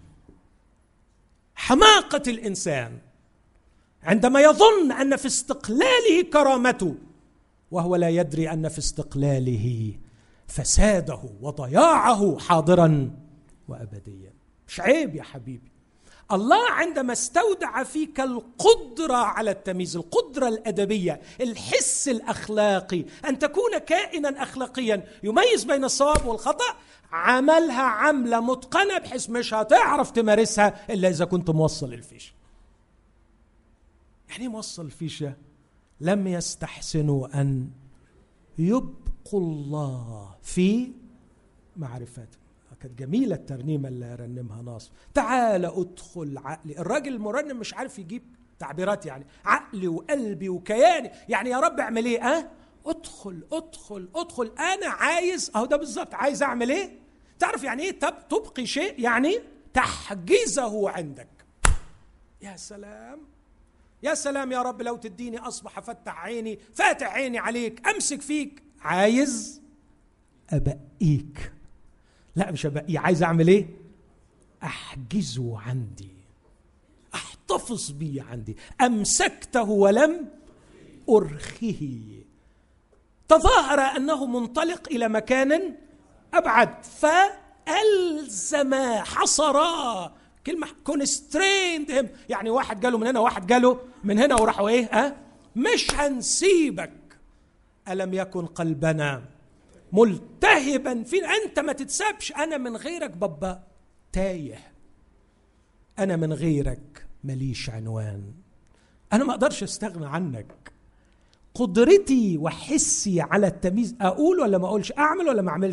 حماقه الانسان عندما يظن ان في استقلاله كرامته وهو لا يدري ان في استقلاله فساده وضياعه حاضرا وابديا مش عيب يا حبيبي الله عندما استودع فيك القدره على التمييز القدره الادبيه الحس الاخلاقي ان تكون كائنا اخلاقيا يميز بين الصواب والخطا عملها عمله متقنه بحيث مش هتعرف تمارسها الا اذا كنت موصل الفيشه يعني ايه موصل الفيشه لم يستحسنوا ان يبقوا الله في معرفته كانت جميله الترنيمه اللي رنمها ناصر تعال ادخل عقلي الراجل المرنم مش عارف يجيب تعبيرات يعني عقلي وقلبي وكياني يعني يا رب اعمل ايه اه ادخل ادخل ادخل انا عايز اهو ده بالظبط عايز اعمل ايه تعرف يعني ايه تب تبقي شيء يعني تحجزه عندك يا سلام يا سلام يا رب لو تديني اصبح افتح عيني فاتح عيني عليك امسك فيك عايز ابقيك لا مش أبقى عايز اعمل ايه احجزه عندي احتفظ بيه عندي امسكته ولم ارخه تظاهر انه منطلق الى مكان ابعد فالزم حصرا كلمه كونستريند يعني واحد جاله من هنا واحد جاله من هنا وراحوا ايه ها أه؟ مش هنسيبك الم يكن قلبنا ملتهبا في انت ما تتسابش انا من غيرك بابا تايه انا من غيرك ماليش عنوان انا ما اقدرش استغنى عنك قدرتي وحسي على التمييز اقول ولا ما اقولش اعمل ولا ما اعملش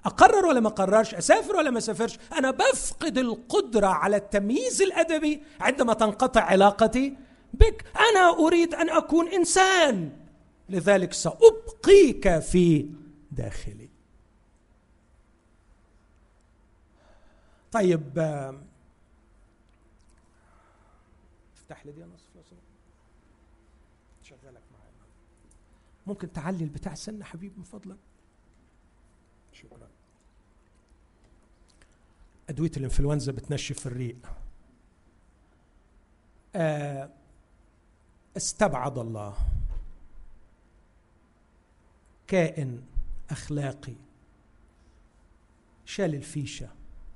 اقرر ولا ما اقررش اسافر ولا ما اسافرش انا بفقد القدره على التمييز الادبي عندما تنقطع علاقتي بك انا اريد ان اكون انسان لذلك سابقيك في داخلي طيب افتح لي دي نصف شغلك معايا ممكن تعلي البتاع سنة حبيبي من فضلك شكرا أدوية الإنفلونزا بتنشف الريق آه، استبعد الله كائن أخلاقي شال الفيشة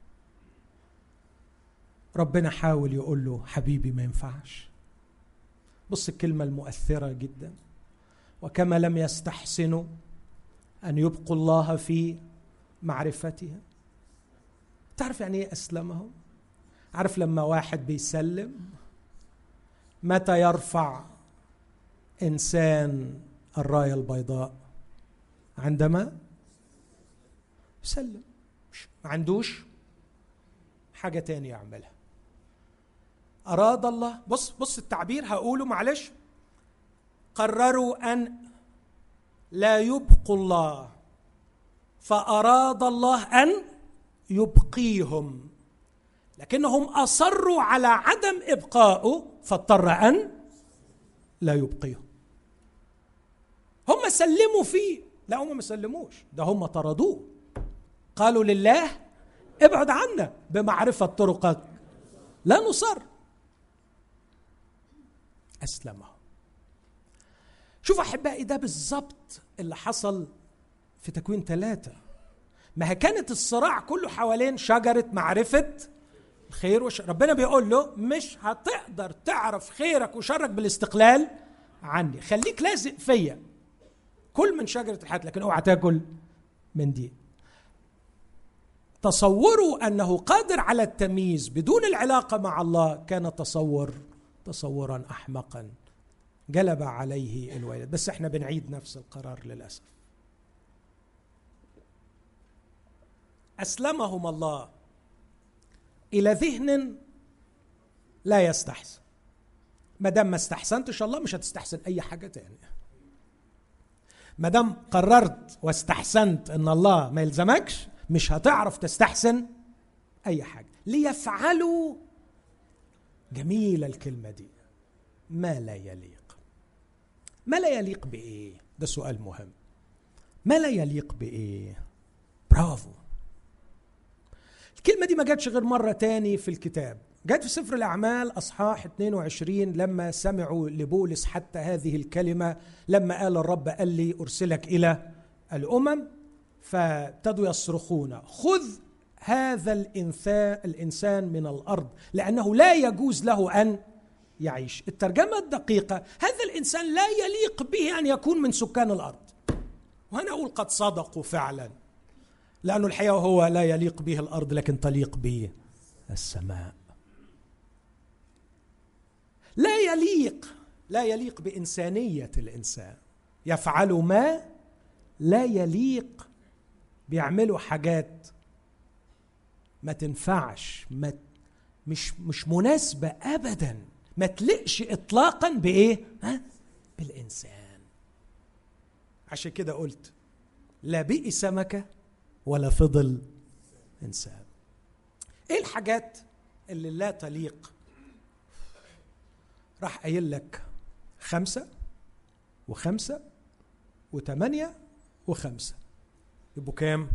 ربنا حاول يقول له حبيبي ما ينفعش بص الكلمة المؤثرة جدا وكما لم يستحسنوا أن يبقوا الله في معرفتها تعرف يعني ايه اسلمهم عارف لما واحد بيسلم متى يرفع انسان الرايه البيضاء عندما يسلم ما عندوش حاجه تانية يعملها اراد الله بص بص التعبير هقوله معلش قرروا ان لا يبقوا الله فاراد الله ان يبقيهم لكنهم اصروا على عدم ابقائه فاضطر ان لا يبقيهم هم سلموا فيه لا هم ما سلموش ده هم طردوه قالوا لله ابعد عنا بمعرفه طرقك لا نصر اسلمه شوف احبائي ده بالظبط اللي حصل في تكوين ثلاثه ما هي كانت الصراع كله حوالين شجرة معرفة الخير وشر ربنا بيقول له مش هتقدر تعرف خيرك وشرك بالاستقلال عني خليك لازق فيا كل من شجرة الحياة لكن اوعى تاكل من دي تصوروا انه قادر على التمييز بدون العلاقه مع الله كان تصور تصورا احمقا جلب عليه الولد بس احنا بنعيد نفس القرار للاسف اسلمهم الله الى ذهن لا يستحسن ما دام ما استحسنتش الله مش هتستحسن اي حاجه تانية ما دام قررت واستحسنت ان الله ما يلزمكش مش هتعرف تستحسن اي حاجه ليفعلوا جميله الكلمه دي ما لا يليق ما لا يليق بايه ده سؤال مهم ما لا يليق بايه برافو الكلمة دي ما جاتش غير مرة تاني في الكتاب جت في سفر الأعمال أصحاح 22 لما سمعوا لبولس حتى هذه الكلمة لما قال الرب قال لي أرسلك إلى الأمم فابتدوا يصرخون خذ هذا الإنسان الإنسان من الأرض لأنه لا يجوز له أن يعيش الترجمة الدقيقة هذا الإنسان لا يليق به أن يكون من سكان الأرض وأنا أقول قد صدقوا فعلا لأنه الحقيقة هو لا يليق به الأرض لكن تليق به السماء لا يليق لا يليق بإنسانية الإنسان يفعل ما لا يليق بيعملوا حاجات ما تنفعش ما مش مش مناسبة أبدا ما تلقش إطلاقا بإيه؟ ها؟ بالإنسان عشان كده قلت لا بئي سمكة ولا فضل انسان ايه الحاجات اللي لا تليق راح قايل لك خمسة وخمسة وثمانية وخمسة يبقوا كام؟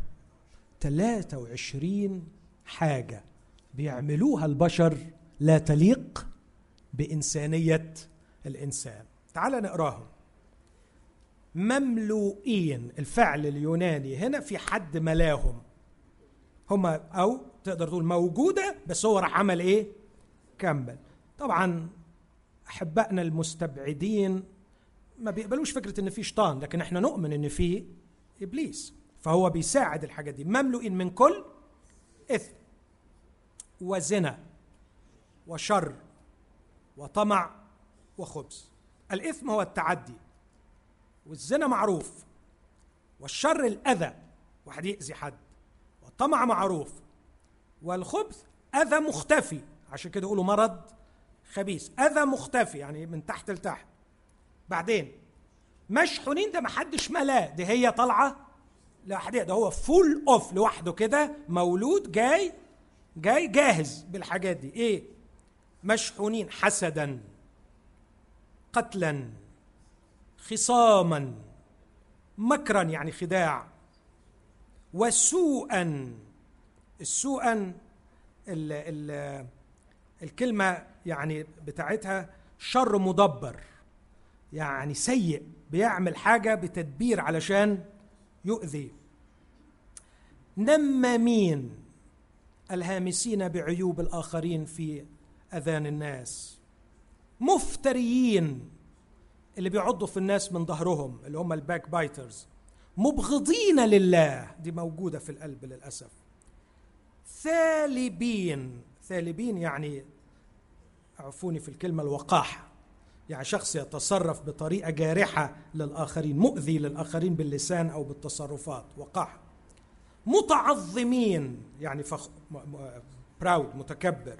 23 حاجة بيعملوها البشر لا تليق بإنسانية الإنسان تعال نقراهم مملوئين الفعل اليوناني هنا في حد ملاهم هما او تقدر تقول موجوده بس هو راح عمل ايه كمل طبعا احبائنا المستبعدين ما بيقبلوش فكره ان في شيطان لكن احنا نؤمن ان في ابليس فهو بيساعد الحاجات دي مملوئين من كل اثم وزنا وشر وطمع وخبث الاثم هو التعدي والزنا معروف والشر الاذى واحد يأذي حد الطمع معروف والخبث اذى مختفي عشان كده يقولوا مرض خبيث اذى مختفي يعني من تحت لتحت بعدين مشحونين ده محدش ملاه دي هي طالعه لوحدها ده هو فول اوف لوحده كده مولود جاي جاي جاهز بالحاجات دي ايه مشحونين حسدا قتلا خصاما مكرا يعني خداع وسوءا السوءا ال ال الكلمة يعني بتاعتها شر مدبر يعني سيء بيعمل حاجة بتدبير علشان يؤذي نمامين الهامسين بعيوب الآخرين في أذان الناس مفتريين اللي بيعضوا في الناس من ظهرهم اللي هم الباك بايترز مبغضين لله دي موجودة في القلب للأسف ثالبين ثالبين يعني اعفوني في الكلمة الوقاحة يعني شخص يتصرف بطريقة جارحة للآخرين مؤذي للآخرين باللسان أو بالتصرفات وقاحة متعظمين يعني فخ... براود متكبر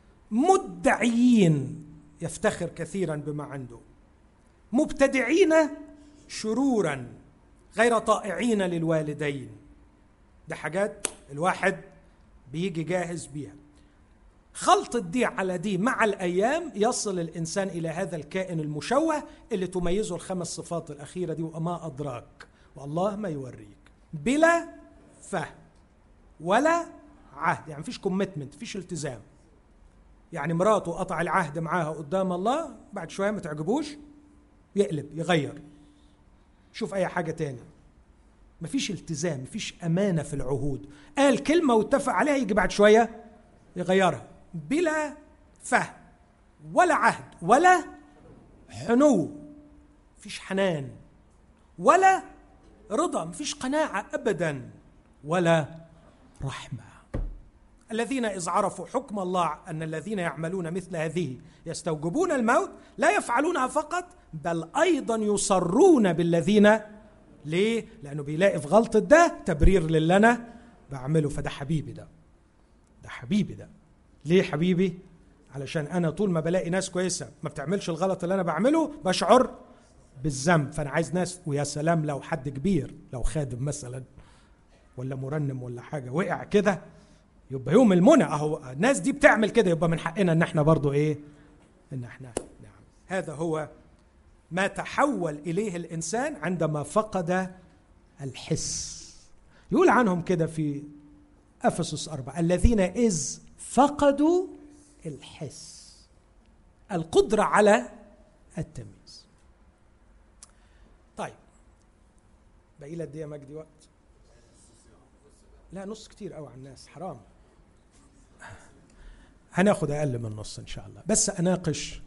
مدعيين يفتخر كثيرا بما عنده مبتدعين شرورا غير طائعين للوالدين ده حاجات الواحد بيجي جاهز بيها خلط دي على دي مع الايام يصل الانسان الى هذا الكائن المشوه اللي تميزه الخمس صفات الاخيره دي وما ادراك والله ما يوريك بلا فهم ولا عهد يعني مفيش كوميتمنت مفيش التزام يعني مراته قطع العهد معاها قدام الله بعد شويه ما تعجبوش يقلب يغير شوف اي حاجه تاني مفيش التزام مفيش امانه في العهود قال كلمه واتفق عليها يجي بعد شويه يغيرها بلا فهم ولا عهد ولا حنو مفيش حنان ولا رضا مفيش قناعه ابدا ولا رحمه الذين اذ عرفوا حكم الله ان الذين يعملون مثل هذه يستوجبون الموت لا يفعلونها فقط بل ايضا يصرون بالذين ليه؟ لانه بيلاقي في غلطه ده تبرير للي انا بعمله فده حبيبي ده ده حبيبي ده ليه حبيبي؟ علشان انا طول ما بلاقي ناس كويسه ما بتعملش الغلط اللي انا بعمله بشعر بالذنب فانا عايز ناس ويا سلام لو حد كبير لو خادم مثلا ولا مرنم ولا حاجه وقع كده يبقى يوم المنى اهو الناس دي بتعمل كده يبقى من حقنا ان احنا برضو ايه ان احنا نعم هذا هو ما تحول اليه الانسان عندما فقد الحس يقول عنهم كده في افسس أربعة الذين اذ فقدوا الحس القدرة على التمييز طيب باقي لها قد ايه يا مجدي وقت لا نص كتير قوي على الناس حرام هناخد اقل من نص ان شاء الله بس اناقش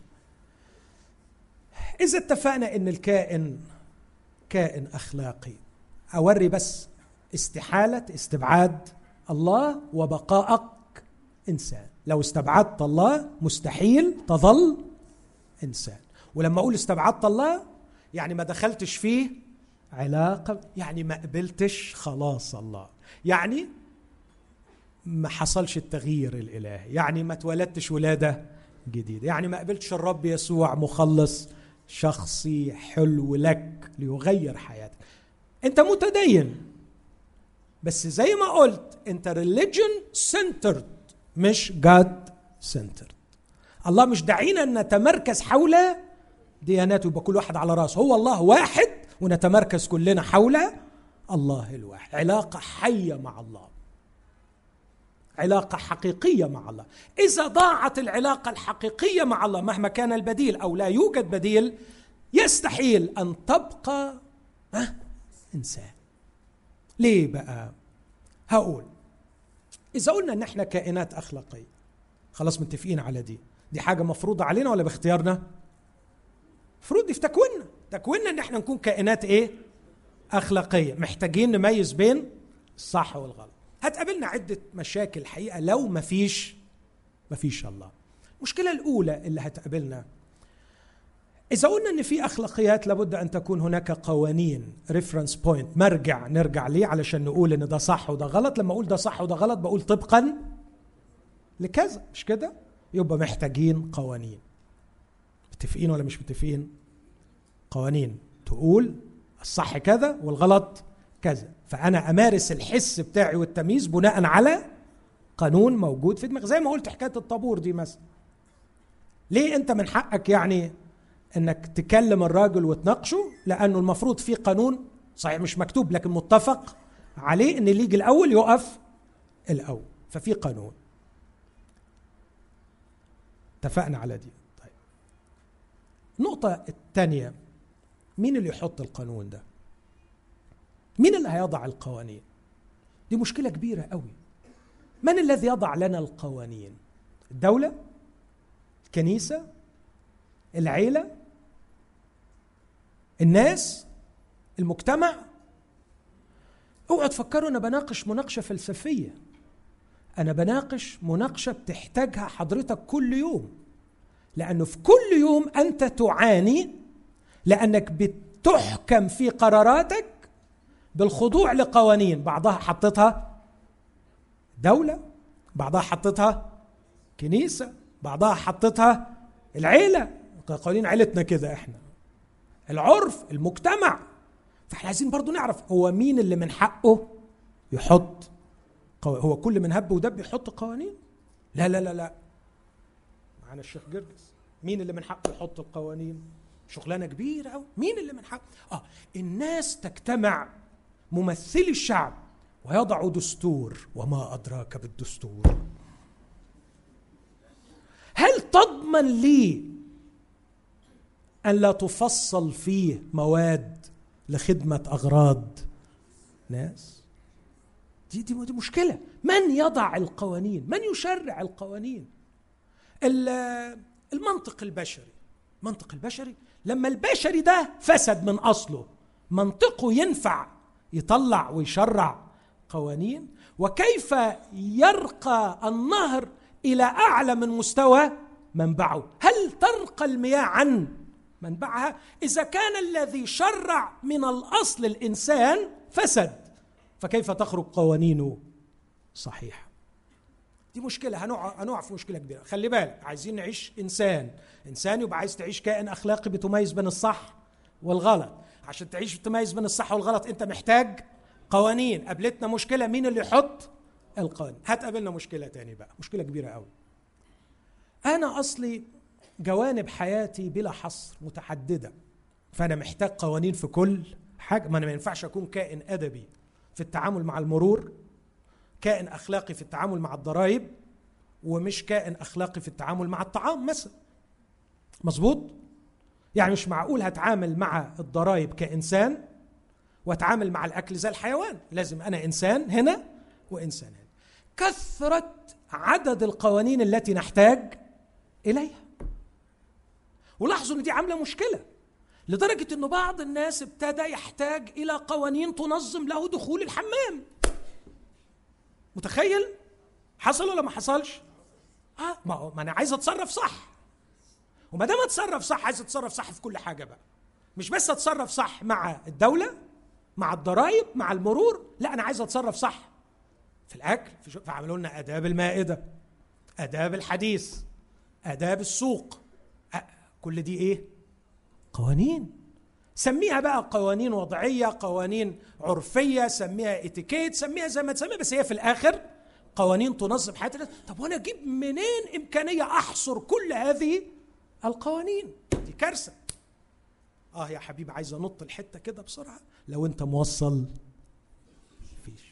اذا اتفقنا ان الكائن كائن اخلاقي اوري بس استحاله استبعاد الله وبقائك انسان لو استبعدت الله مستحيل تظل انسان ولما اقول استبعدت الله يعني ما دخلتش فيه علاقه يعني ما قبلتش خلاص الله يعني ما حصلش التغيير الالهي يعني ما اتولدتش ولاده جديده يعني ما قبلتش الرب يسوع مخلص شخصي حلو لك ليغير حياتك انت متدين بس زي ما قلت انت ريليجن سنترد مش جاد سنترد الله مش دعينا ان نتمركز حول ديانات ويبقى كل واحد على راسه هو الله واحد ونتمركز كلنا حول الله الواحد علاقه حيه مع الله علاقه حقيقيه مع الله اذا ضاعت العلاقه الحقيقيه مع الله مهما كان البديل او لا يوجد بديل يستحيل ان تبقى ها انسان ليه بقى هقول اذا قلنا ان احنا كائنات اخلاقيه خلاص متفقين على دي دي حاجه مفروضه علينا ولا باختيارنا مفروض دي في تكويننا تكويننا ان احنا نكون كائنات ايه اخلاقيه محتاجين نميز بين الصح والغلط هتقابلنا عده مشاكل حقيقه لو مفيش مفيش الله المشكله الاولى اللي هتقابلنا إذا قلنا إن في أخلاقيات لابد أن تكون هناك قوانين ريفرنس بوينت مرجع نرجع ليه علشان نقول إن ده صح وده غلط لما أقول ده صح وده غلط بقول طبقا لكذا مش كده؟ يبقى محتاجين قوانين متفقين ولا مش متفقين؟ قوانين تقول الصح كذا والغلط كذا فأنا أمارس الحس بتاعي والتمييز بناء على قانون موجود في دماغي زي ما قلت حكاية الطابور دي مثلا ليه أنت من حقك يعني انك تكلم الراجل وتناقشه لانه المفروض في قانون صحيح مش مكتوب لكن متفق عليه ان اللي يجي الاول يقف الاول ففي قانون اتفقنا على دي طيب النقطة الثانية مين اللي يحط القانون ده؟ مين اللي هيضع القوانين؟ دي مشكلة كبيرة قوي من الذي يضع لنا القوانين؟ الدولة؟ الكنيسة؟ العيلة؟ الناس المجتمع اوعوا تفكروا انا بناقش مناقشه فلسفيه انا بناقش مناقشه بتحتاجها حضرتك كل يوم لانه في كل يوم انت تعاني لانك بتحكم في قراراتك بالخضوع لقوانين بعضها حطتها دوله بعضها حطتها كنيسه بعضها حطتها العيله قوانين عيلتنا كده احنا العرف المجتمع فاحنا عايزين برضو نعرف هو مين اللي من حقه يحط هو كل من هب ودب يحط قوانين لا لا لا لا معانا الشيخ جرجس مين اللي من حقه يحط القوانين شغلانه كبيره قوي مين اللي من حقه اه الناس تجتمع ممثلي الشعب ويضعوا دستور وما ادراك بالدستور هل تضمن لي أن لا تفصل فيه مواد لخدمة أغراض ناس دي, دي, دي مشكلة من يضع القوانين من يشرع القوانين المنطق البشري المنطق البشري لما البشري ده فسد من أصله منطقه ينفع يطلع ويشرع قوانين وكيف يرقى النهر إلى أعلى من مستوى منبعه هل ترقى المياه عن منبعها اذا كان الذي شرع من الاصل الانسان فسد فكيف تخرج قوانينه صحيحه دي مشكلة هنقع هنقع في مشكلة كبيرة، خلي بالك عايزين نعيش إنسان، إنسان يبقى عايز تعيش كائن أخلاقي بتميز بين الصح والغلط، عشان تعيش تميز بين الصح والغلط أنت محتاج قوانين، قابلتنا مشكلة مين اللي يحط؟ القوانين، هتقابلنا مشكلة تاني بقى، مشكلة كبيرة قوي. أنا أصلي جوانب حياتي بلا حصر متعدده فانا محتاج قوانين في كل حاجه ما انا ما ينفعش اكون كائن ادبي في التعامل مع المرور كائن اخلاقي في التعامل مع الضرائب ومش كائن اخلاقي في التعامل مع الطعام مثلا مظبوط يعني مش معقول هتعامل مع الضرائب كانسان واتعامل مع الاكل زي الحيوان لازم انا انسان هنا وانسان هنا كثره عدد القوانين التي نحتاج اليها ولاحظوا ان دي عامله مشكله لدرجه انه بعض الناس ابتدى يحتاج الى قوانين تنظم له دخول الحمام متخيل حصل ولا ما حصلش اه ما, ما انا عايز اتصرف صح وما دام اتصرف صح عايز اتصرف صح في كل حاجه بقى مش بس اتصرف صح مع الدوله مع الضرائب مع المرور لا انا عايز اتصرف صح في الاكل في فعملوا لنا اداب المائده اداب الحديث اداب السوق كل دي ايه قوانين سميها بقى قوانين وضعيه قوانين عرفيه سميها اتيكيت سميها زي ما تسميها بس هي في الاخر قوانين تنظم حياه الناس طب وانا اجيب منين امكانيه احصر كل هذه القوانين دي كارثه اه يا حبيبي عايز انط الحته كده بسرعه لو انت موصل فيش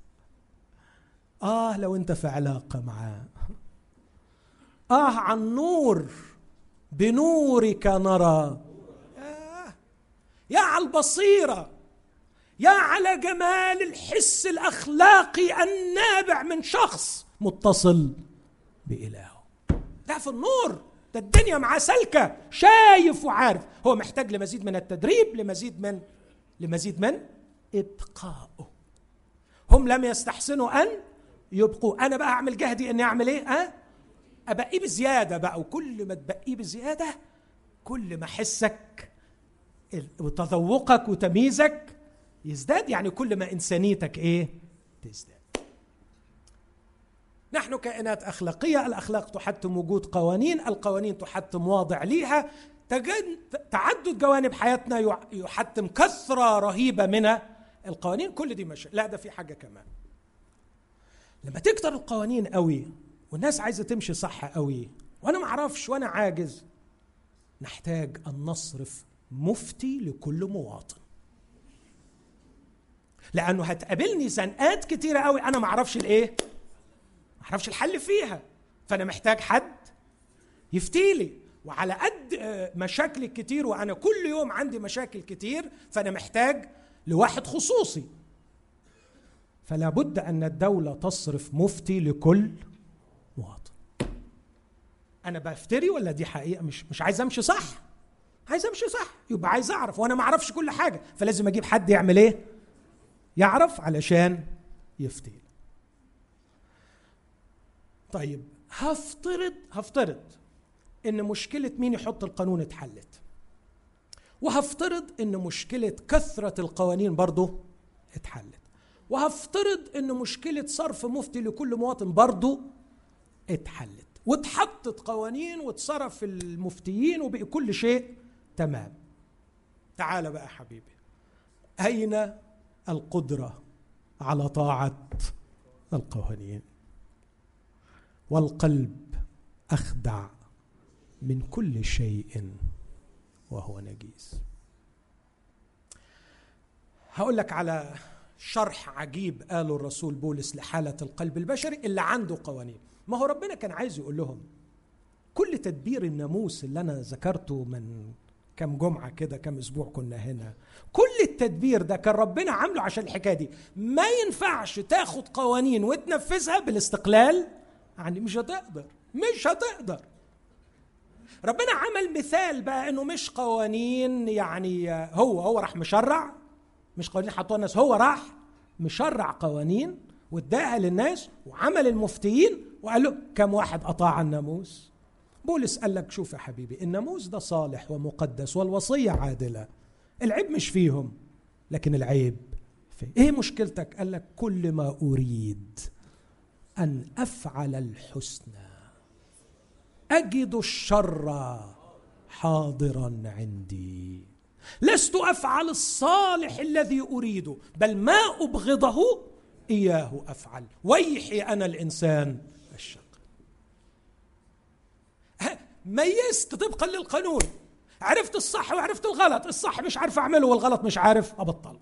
اه لو انت في علاقه معاه اه عن نور بنورك نرى يا على البصيرة يا على جمال الحس الأخلاقي النابع من شخص متصل بإلهه ده في النور ده الدنيا معاه سلكة شايف وعارف هو محتاج لمزيد من التدريب لمزيد من لمزيد من إبقائه هم لم يستحسنوا أن يبقوا أنا بقى أعمل جهدي أني أعمل إيه أه؟ ابقيه بزياده بقى وكل ما تبقيه بزياده كل ما حسك وتذوقك وتمييزك يزداد يعني كل ما انسانيتك ايه تزداد نحن كائنات اخلاقيه الاخلاق تحتم وجود قوانين القوانين تحتم واضع ليها تعدد جوانب حياتنا يحتم كثره رهيبه من القوانين كل دي مش لا ده في حاجه كمان لما تكتر القوانين قوي والناس عايزه تمشي صح قوي وانا ما اعرفش وانا عاجز نحتاج ان نصرف مفتي لكل مواطن لانه هتقابلني زنقات كتيره قوي انا ما اعرفش الايه ما اعرفش الحل فيها فانا محتاج حد يفتيلي وعلى قد آه، مشاكلي كتير وانا كل يوم عندي مشاكل كتير فانا محتاج لواحد خصوصي فلا بد ان الدوله تصرف مفتي لكل مواطن انا بفتري ولا دي حقيقه مش مش عايز امشي صح عايز امشي صح يبقى عايز اعرف وانا ما اعرفش كل حاجه فلازم اجيب حد يعمل ايه يعرف علشان يفتي طيب هفترض هفترض ان مشكله مين يحط القانون اتحلت وهفترض ان مشكله كثره القوانين برضه اتحلت وهفترض ان مشكله صرف مفتي لكل مواطن برضه اتحلت واتحطت قوانين واتصرف المفتيين وبقي كل شيء تمام تعال بقى حبيبي اين القدره على طاعه القوانين والقلب اخدع من كل شيء وهو نجيس هقول لك على شرح عجيب قاله الرسول بولس لحالة القلب البشري اللي عنده قوانين ما هو ربنا كان عايز يقول لهم كل تدبير الناموس اللي أنا ذكرته من كم جمعة كده كم أسبوع كنا هنا كل التدبير ده كان ربنا عامله عشان الحكاية دي ما ينفعش تاخد قوانين وتنفذها بالاستقلال يعني مش هتقدر مش هتقدر ربنا عمل مثال بقى انه مش قوانين يعني هو هو راح مشرع مش قوانين حطوها الناس هو راح مشرع قوانين واداها للناس وعمل المفتيين وقال له كم واحد اطاع الناموس بولس قال لك شوف يا حبيبي الناموس ده صالح ومقدس والوصيه عادله العيب مش فيهم لكن العيب في ايه مشكلتك قال لك كل ما اريد ان افعل الحسنى اجد الشر حاضرا عندي لست افعل الصالح الذي اريده بل ما ابغضه اياه افعل ويحي انا الانسان الشق ميزت طبقا للقانون عرفت الصح وعرفت الغلط الصح مش عارف اعمله والغلط مش عارف ابطل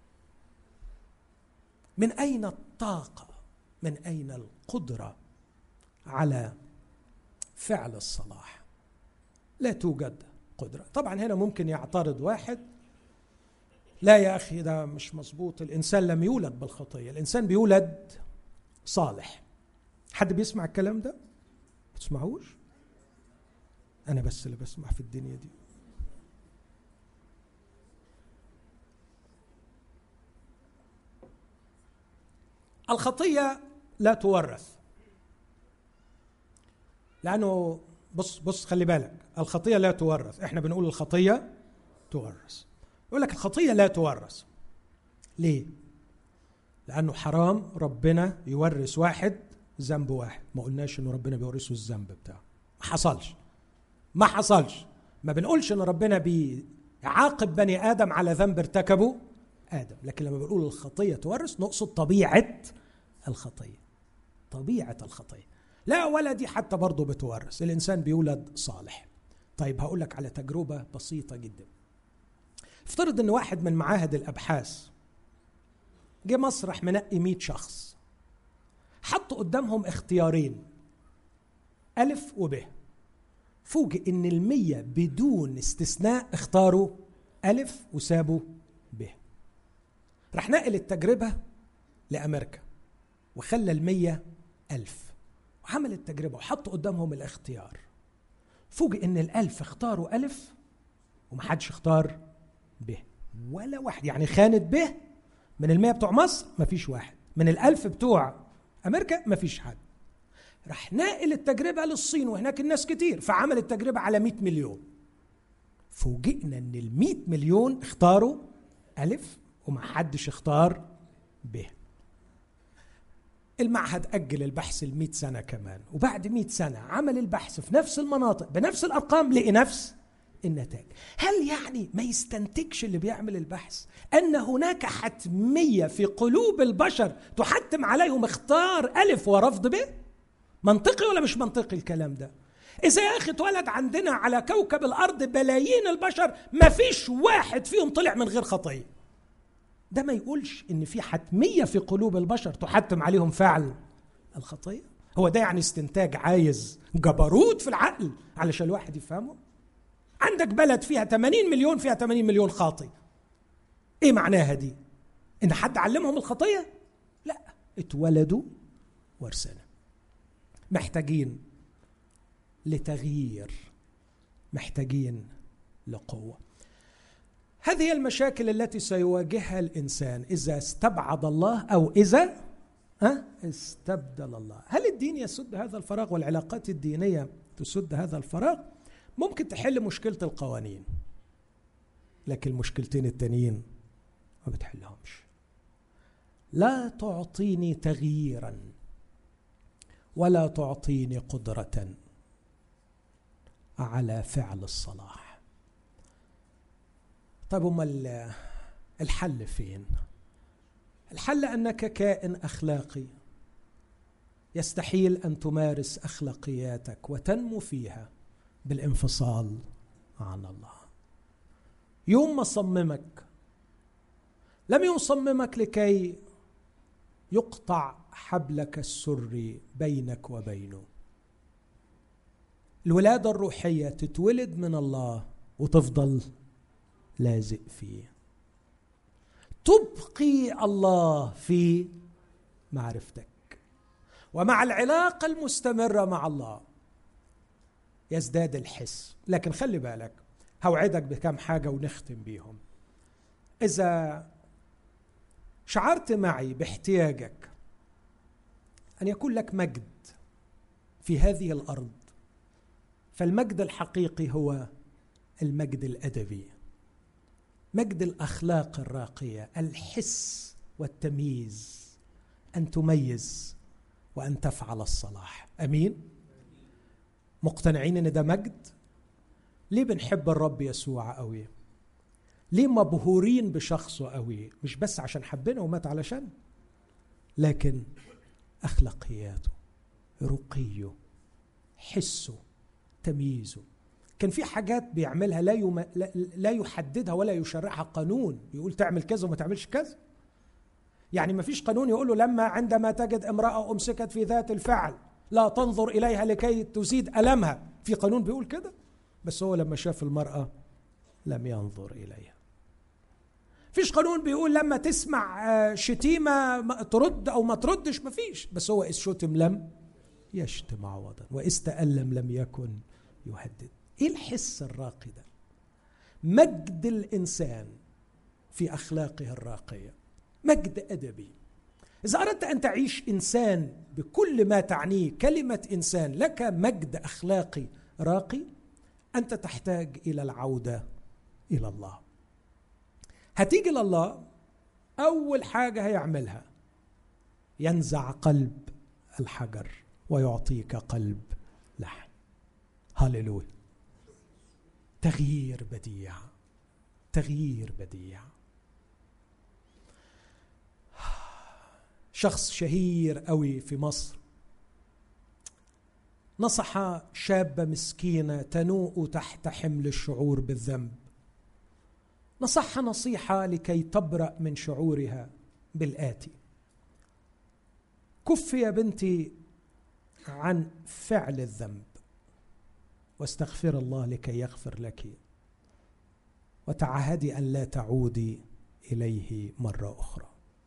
من اين الطاقه من اين القدره على فعل الصلاح لا توجد قدرة طبعا هنا ممكن يعترض واحد لا يا أخي ده مش مظبوط الإنسان لم يولد بالخطية الإنسان بيولد صالح حد بيسمع الكلام ده ما تسمعوش أنا بس اللي بسمع في الدنيا دي الخطية لا تورث لأنه بص بص خلي بالك الخطيه لا تورث احنا بنقول الخطيه تورث يقول لك الخطيه لا تورث ليه لانه حرام ربنا يورث واحد ذنب واحد ما قلناش انه ربنا بيورثه الذنب بتاعه ما حصلش ما حصلش ما بنقولش ان ربنا بيعاقب بني ادم على ذنب ارتكبه ادم لكن لما بنقول الخطيه تورث نقصد طبيعه الخطيه طبيعه الخطيه لا ولا دي حتى برضه بتورث الانسان بيولد صالح طيب هقول لك على تجربه بسيطه جدا افترض ان واحد من معاهد الابحاث جه مسرح منقي 100 شخص حط قدامهم اختيارين ألف وب فوجئ إن المية بدون استثناء اختاروا ألف وسابوا ب راح نقل التجربة لأمريكا وخلى المية ألف وعمل التجربة وحط قدامهم الاختيار فوجئ ان الالف اختاروا الف ومحدش اختار ب ولا واحد يعني خانت ب من المية بتوع مصر مفيش واحد من الألف بتوع أمريكا مفيش حد راح ناقل التجربة للصين وهناك الناس كتير فعمل التجربة على 100 مليون فوجئنا ان ال مليون اختاروا ألف وما حدش اختار ب المعهد أجل البحث ل سنة كمان وبعد 100 سنة عمل البحث في نفس المناطق بنفس الأرقام لقي نفس النتائج هل يعني ما يستنتجش اللي بيعمل البحث أن هناك حتمية في قلوب البشر تحتم عليهم اختار ألف ورفض ب منطقي ولا مش منطقي الكلام ده إذا يا أخي اتولد عندنا على كوكب الأرض بلايين البشر ما فيش واحد فيهم طلع من غير خطية ده ما يقولش إن في حتمية في قلوب البشر تحتم عليهم فعل الخطية هو ده يعني استنتاج عايز جبروت في العقل علشان الواحد يفهمه عندك بلد فيها 80 مليون فيها 80 مليون خاطي ايه معناها دي ان حد علمهم الخطيه لا اتولدوا ورثنا محتاجين لتغيير محتاجين لقوه هذه المشاكل التي سيواجهها الانسان اذا استبعد الله او اذا ها استبدل الله هل الدين يسد هذا الفراغ والعلاقات الدينيه تسد هذا الفراغ ممكن تحل مشكله القوانين لكن المشكلتين التانيين ما بتحلهمش لا تعطيني تغييرا ولا تعطيني قدره على فعل الصلاح طيب امال الحل فين الحل انك كائن اخلاقي يستحيل ان تمارس اخلاقياتك وتنمو فيها بالانفصال عن الله يوم ما صممك لم يصممك لكي يقطع حبلك السري بينك وبينه الولاده الروحيه تتولد من الله وتفضل لازق فيه تبقي الله في معرفتك ومع العلاقه المستمره مع الله يزداد الحس لكن خلي بالك هوعدك بكم حاجه ونختم بيهم اذا شعرت معي باحتياجك ان يكون لك مجد في هذه الارض فالمجد الحقيقي هو المجد الادبي مجد الاخلاق الراقيه الحس والتمييز ان تميز وان تفعل الصلاح امين مقتنعين ان ده مجد ليه بنحب الرب يسوع قوي ليه مبهورين بشخصه قوي مش بس عشان حبنا ومات علشان لكن اخلاقياته رقيه حسه تمييزه كان في حاجات بيعملها لا يم... لا يحددها ولا يشرعها قانون يقول تعمل كذا وما تعملش كذا يعني ما فيش قانون يقول له لما عندما تجد امرأة أمسكت في ذات الفعل لا تنظر إليها لكي تزيد ألمها في قانون بيقول كده بس هو لما شاف المرأة لم ينظر إليها فيش قانون بيقول لما تسمع آه، شتيمة ترد أو ما تردش ما فيش بس هو إذ شتم لم يشتم عوضا وإذ تألم لم يكن يهدد إيه الحس الراقي ده مجد الإنسان في أخلاقه الراقية مجد أدبي إذا أردت أن تعيش إنسان بكل ما تعنيه كلمة إنسان لك مجد أخلاقي راقي أنت تحتاج إلى العودة إلى الله هتيجي لله أول حاجة هيعملها ينزع قلب الحجر ويعطيك قلب لحم هللويا تغيير بديع تغيير بديع شخص شهير قوي في مصر نصح شابة مسكينة تنوء تحت حمل الشعور بالذنب نصحها نصيحة لكي تبرأ من شعورها بالآتي كفي يا بنتي عن فعل الذنب واستغفر الله لكي يغفر لك وتعهدي ان لا تعودي اليه مره اخرى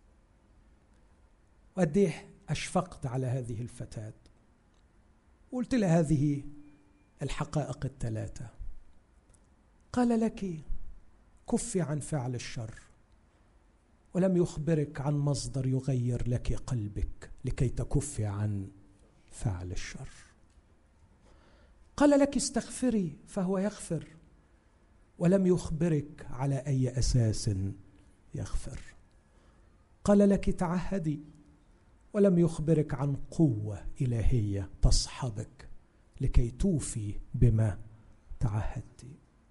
وقد ايه اشفقت على هذه الفتاه قلت لها هذه الحقائق الثلاثه قال لك كفي عن فعل الشر ولم يخبرك عن مصدر يغير لك قلبك لكي تكفي عن فعل الشر قال لك استغفري فهو يغفر ولم يخبرك على اي اساس يغفر قال لك تعهدي ولم يخبرك عن قوه الهيه تصحبك لكي توفي بما تعهدت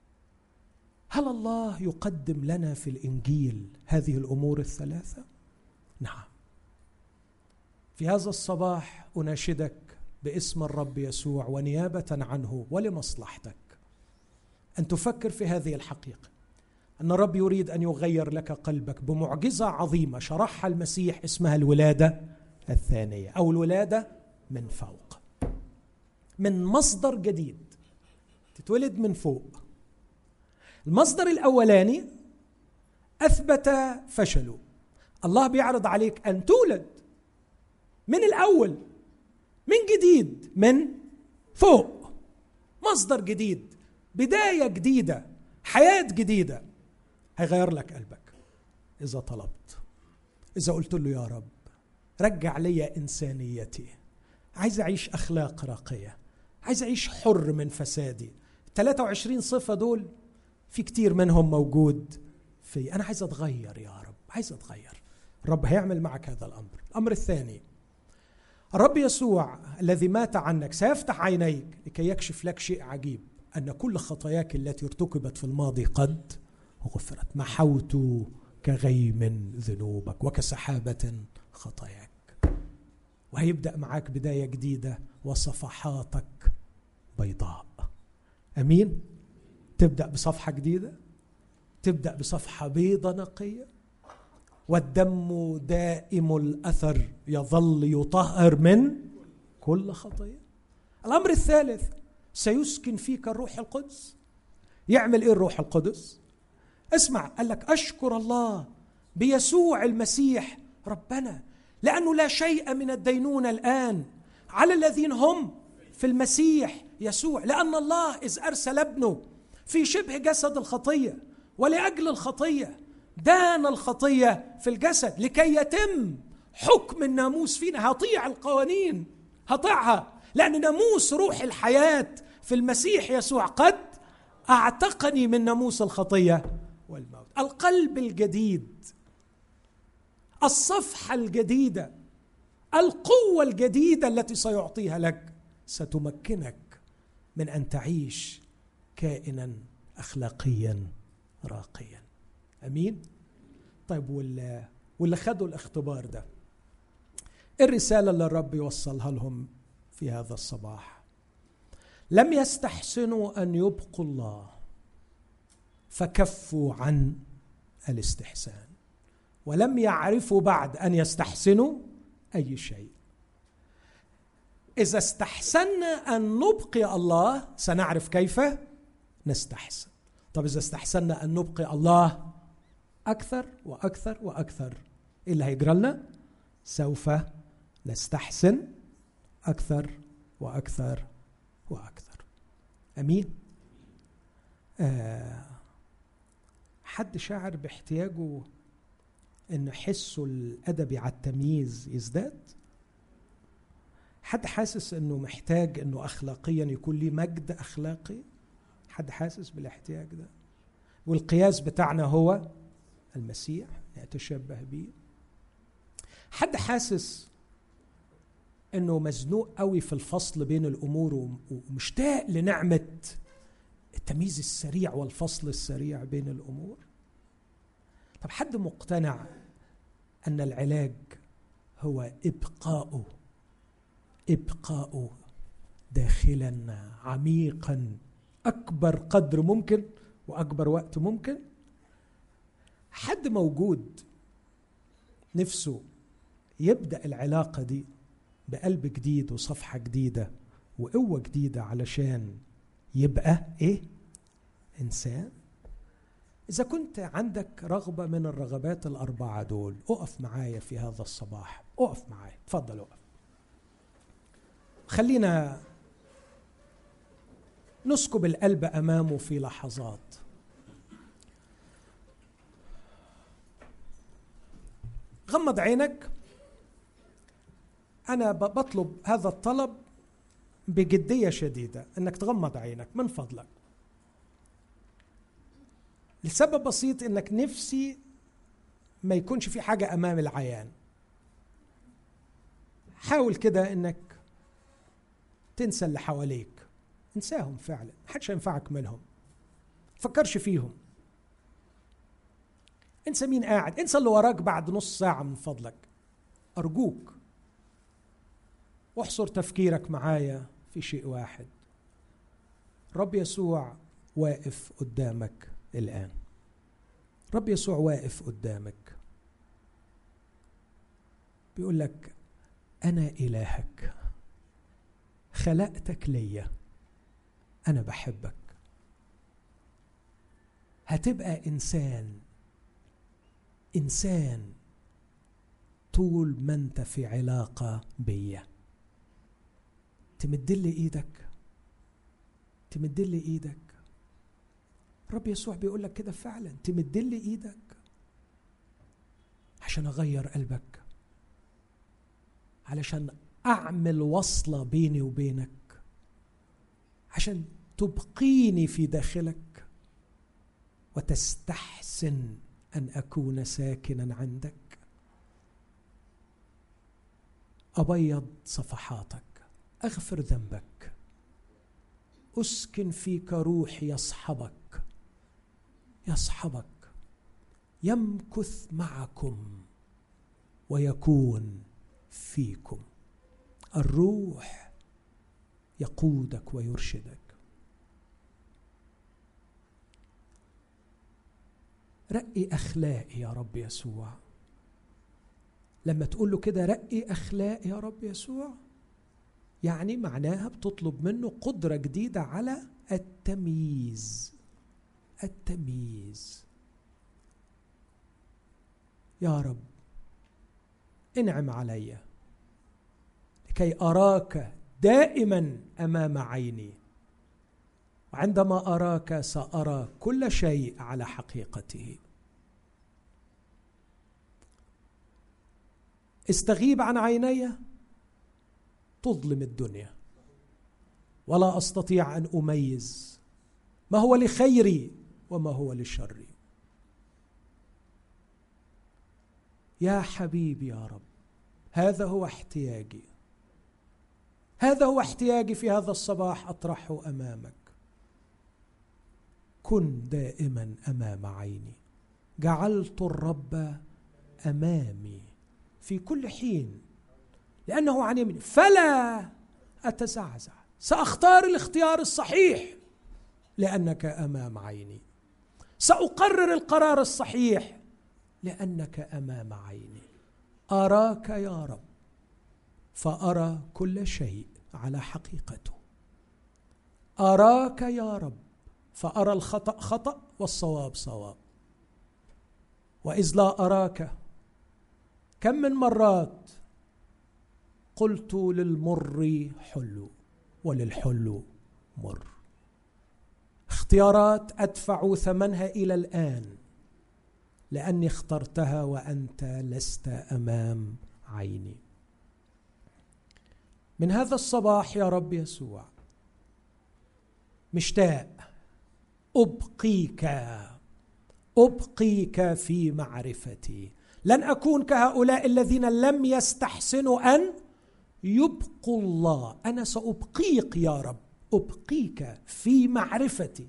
هل الله يقدم لنا في الانجيل هذه الامور الثلاثه نعم في هذا الصباح اناشدك باسم الرب يسوع ونيابه عنه ولمصلحتك ان تفكر في هذه الحقيقه ان الرب يريد ان يغير لك قلبك بمعجزه عظيمه شرحها المسيح اسمها الولاده الثانيه او الولاده من فوق من مصدر جديد تتولد من فوق المصدر الاولاني اثبت فشله الله بيعرض عليك ان تولد من الاول من جديد من فوق مصدر جديد بدايه جديده حياه جديده هيغير لك قلبك اذا طلبت اذا قلت له يا رب رجع لي انسانيتي عايز اعيش اخلاق راقيه عايز اعيش حر من فسادي 23 صفه دول في كتير منهم موجود في انا عايز اتغير يا رب عايز اتغير الرب هيعمل معك هذا الامر الامر الثاني الرب يسوع الذي مات عنك سيفتح عينيك لكي يكشف لك شيء عجيب ان كل خطاياك التي ارتكبت في الماضي قد غفرت محوت كغيم ذنوبك وكسحابه خطاياك وهيبدا معاك بدايه جديده وصفحاتك بيضاء امين تبدا بصفحه جديده تبدا بصفحه بيضه نقيه والدم دائم الاثر يظل يطهر من كل خطيه الامر الثالث سيسكن فيك الروح القدس يعمل ايه الروح القدس اسمع قال لك اشكر الله بيسوع المسيح ربنا لانه لا شيء من الدينونه الان على الذين هم في المسيح يسوع لان الله اذ ارسل ابنه في شبه جسد الخطيه ولاجل الخطيه دان الخطيه في الجسد لكي يتم حكم الناموس فينا هطيع القوانين هطيعها لان ناموس روح الحياه في المسيح يسوع قد اعتقني من ناموس الخطيه والموت القلب الجديد الصفحه الجديده القوه الجديده التي سيعطيها لك ستمكنك من ان تعيش كائنا اخلاقيا راقيا امين طيب واللي, واللي خدوا الاختبار ده الرساله اللي الرب يوصلها لهم في هذا الصباح لم يستحسنوا ان يبقوا الله فكفوا عن الاستحسان ولم يعرفوا بعد ان يستحسنوا اي شيء اذا استحسنا ان نبقي الله سنعرف كيف نستحسن طب اذا استحسنا ان نبقي الله اكثر واكثر واكثر ايه اللي هيجرى لنا سوف نستحسن اكثر واكثر واكثر امين آه حد شعر باحتياجه ان حسه الادبي على التمييز يزداد حد حاسس انه محتاج انه اخلاقيا يكون ليه مجد اخلاقي حد حاسس بالاحتياج ده والقياس بتاعنا هو المسيح يتشبه به حد حاسس انه مزنوق قوي في الفصل بين الامور ومشتاق لنعمه التمييز السريع والفصل السريع بين الامور طب حد مقتنع ان العلاج هو ابقاؤه ابقاؤه داخلا عميقا اكبر قدر ممكن واكبر وقت ممكن حد موجود نفسه يبدا العلاقه دي بقلب جديد وصفحه جديده وقوه جديده علشان يبقى ايه انسان اذا كنت عندك رغبه من الرغبات الاربعه دول اقف معايا في هذا الصباح اقف معايا اتفضل اقف خلينا نسكب القلب امامه في لحظات غمض عينك انا بطلب هذا الطلب بجديه شديده انك تغمض عينك من فضلك لسبب بسيط انك نفسي ما يكونش في حاجه امام العيان حاول كده انك تنسى اللي حواليك انساهم فعلا محدش ينفعك منهم فكرش فيهم انسى مين قاعد انسى اللي وراك بعد نص ساعة من فضلك أرجوك واحصر تفكيرك معايا في شيء واحد رب يسوع واقف قدامك الآن رب يسوع واقف قدامك بيقول لك أنا إلهك خلقتك ليا أنا بحبك هتبقى إنسان إنسان طول ما أنت في علاقة بيا تمدلي إيدك تمدلي إيدك رب يسوع بيقول لك كده فعلا تمدلي إيدك عشان أغير قلبك علشان اعمل وصله بيني وبينك عشان تبقيني في داخلك وتستحسن ان اكون ساكنا عندك ابيض صفحاتك اغفر ذنبك اسكن فيك روحي يصحبك يصحبك يمكث معكم ويكون فيكم الروح يقودك ويرشدك رقي اخلاقي يا رب يسوع لما تقول له كده رقي اخلاقي يا رب يسوع يعني معناها بتطلب منه قدره جديده على التمييز التمييز يا رب انعم علي لكي اراك دائما امام عيني وعندما اراك سارى كل شيء على حقيقته استغيب عن عيني تظلم الدنيا ولا استطيع ان اميز ما هو لخيري وما هو لشري يا حبيبي يا رب هذا هو احتياجي هذا هو احتياجي في هذا الصباح اطرحه امامك كن دائما امام عيني جعلت الرب امامي في كل حين لانه عن يميني فلا اتزعزع ساختار الاختيار الصحيح لانك امام عيني ساقرر القرار الصحيح لانك امام عيني اراك يا رب فارى كل شيء على حقيقته اراك يا رب فارى الخطا خطا والصواب صواب واذ لا اراك كم من مرات قلت للمر حلو وللحلو مر اختيارات ادفع ثمنها الى الان لاني اخترتها وانت لست امام عيني من هذا الصباح يا رب يسوع مشتاق ابقيك ابقيك في معرفتي لن اكون كهؤلاء الذين لم يستحسنوا ان يبقوا الله انا سابقيك يا رب ابقيك في معرفتي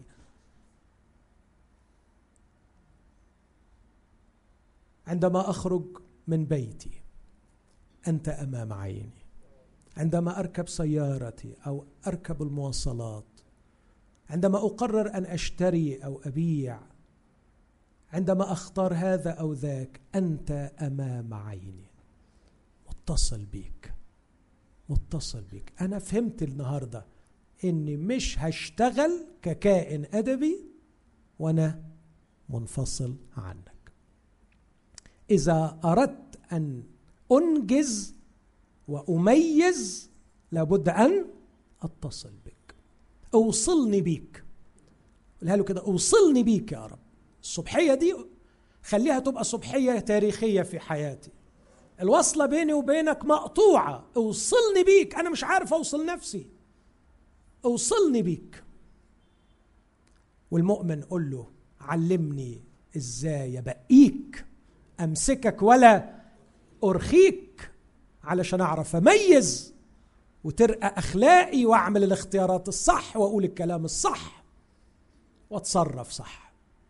عندما اخرج من بيتي انت امام عيني عندما اركب سيارتي او اركب المواصلات عندما اقرر ان اشتري او ابيع عندما اختار هذا او ذاك انت امام عيني متصل بيك متصل بيك انا فهمت النهارده اني مش هشتغل ككائن ادبي وانا منفصل عنك اذا اردت ان انجز واميز لابد ان اتصل بك اوصلني بيك قولها له كده اوصلني بيك يا رب الصبحيه دي خليها تبقى صبحيه تاريخيه في حياتي الوصله بيني وبينك مقطوعه اوصلني بيك انا مش عارف اوصل نفسي اوصلني بيك والمؤمن قل له علمني ازاي ابقيك امسكك ولا ارخيك علشان اعرف اميز وترقى اخلاقي واعمل الاختيارات الصح واقول الكلام الصح واتصرف صح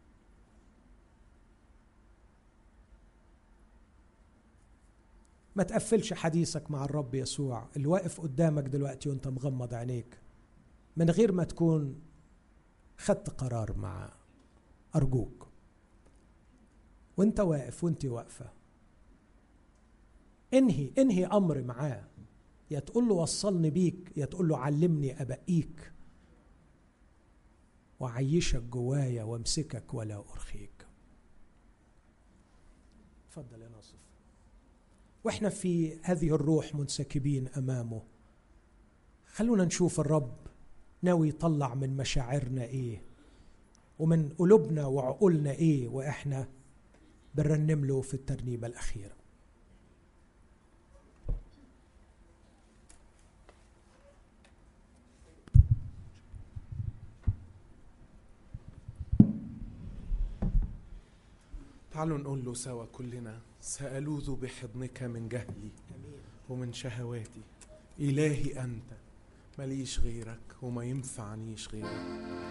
ما تقفلش حديثك مع الرب يسوع اللي واقف قدامك دلوقتي وانت مغمض عينيك من غير ما تكون خدت قرار معاه ارجوك وانت واقف وانت واقفه انهي انهي امر معاه يا تقول له وصلني بيك يا تقول له علمني ابقيك وعيشك جوايا وامسكك ولا ارخيك اتفضل يا ناصف واحنا في هذه الروح منسكبين امامه خلونا نشوف الرب ناوي يطلع من مشاعرنا ايه ومن قلوبنا وعقولنا ايه واحنا بنرنم له في الترنيمه الاخيره تعالوا نقول له سوا كلنا سألوذ بحضنك من جهلي ومن شهواتي إلهي أنت ماليش غيرك وما ينفعنيش غيرك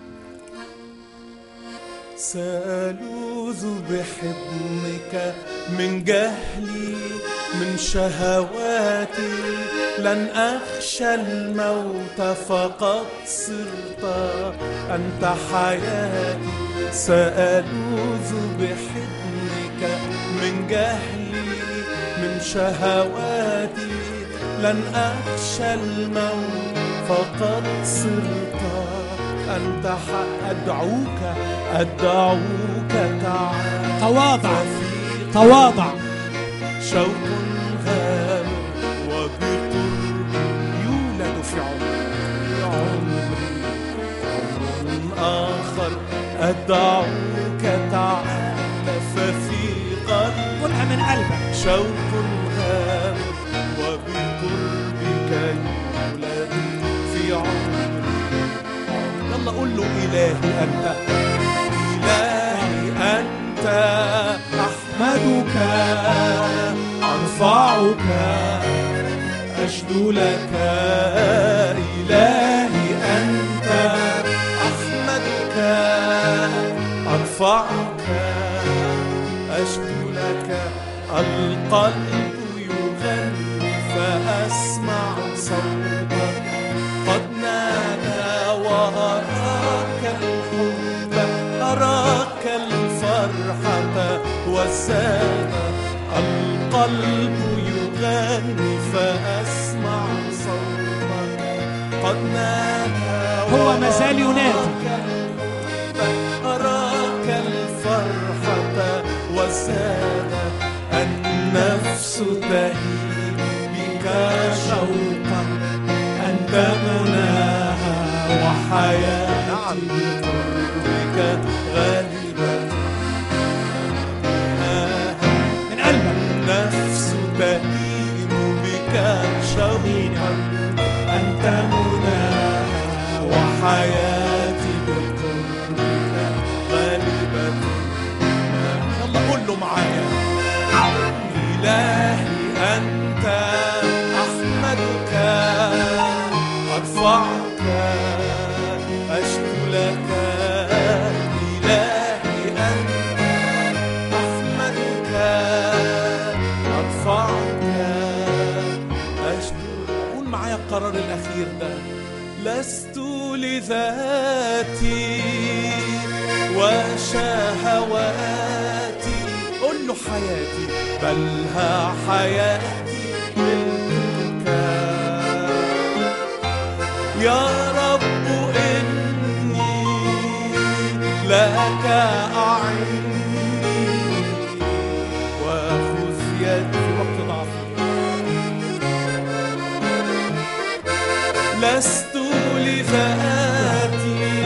سألوذ بحضنك من جهلي من شهواتي لن أخشى الموت فقد صرت أنت حياتي سألوذ بحضنك من جهلي من شهواتي لن أخشى الموت فقد صرت أنت أدعوك أدعوك تعال تواضع تواضع شوق غامر وبقرب يولد في عمري عمري عمر آخر أدعوك تعال ففي قلبي قولها من قلبك شوق غامر وبقربك يولد في عمري يلا قول له إلهي أنت إلهي أنت أحمدك أرفعك أشدو لك إلهي أنت أحمدك أرفعك أشدو لك القلب يغني فأسمع صوتك قد نادى وأراك الحب أراك الفرحة والسادة القلب يغني فأسمع صوتك قد نادى هو ما زال ينادي. أراك الفرحة والسادة النفس تهيب بك شوقا أنت مناها وحياتي بقربك غالبة من قلبك النفس تهيم بك شوقا أنت مناها وحياتي بقربك غالبة يلا قول له معايا إلهي أنت أحمدك أرفعك أشكو لك إلهي أنت أحمدك أرفعك أشكو قول معايا القرار الأخير ده لست لذاتي وشهواتي قل له حياتي بل ها حياتي ملكك يا رب إني لك أعني وخذ يدي في وقت ضعفي لست لذاتي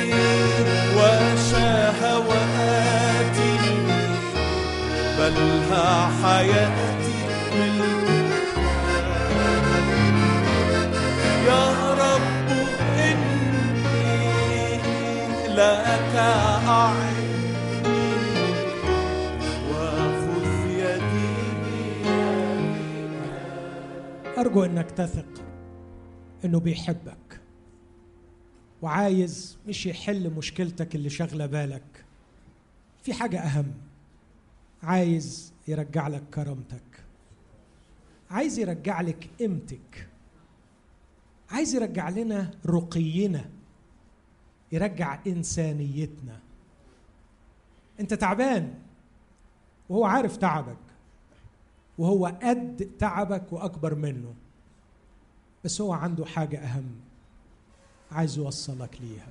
وشهواتي بل ها حياتي ملكك يا رب إني لك أعين ارجو انك تثق انه بيحبك وعايز مش يحل مشكلتك اللي شاغله بالك في حاجه اهم عايز يرجع لك كرامتك عايز يرجع لك قيمتك عايز يرجع لنا رقينا يرجع انسانيتنا انت تعبان وهو عارف تعبك وهو قد تعبك واكبر منه بس هو عنده حاجه اهم عايز يوصلك ليها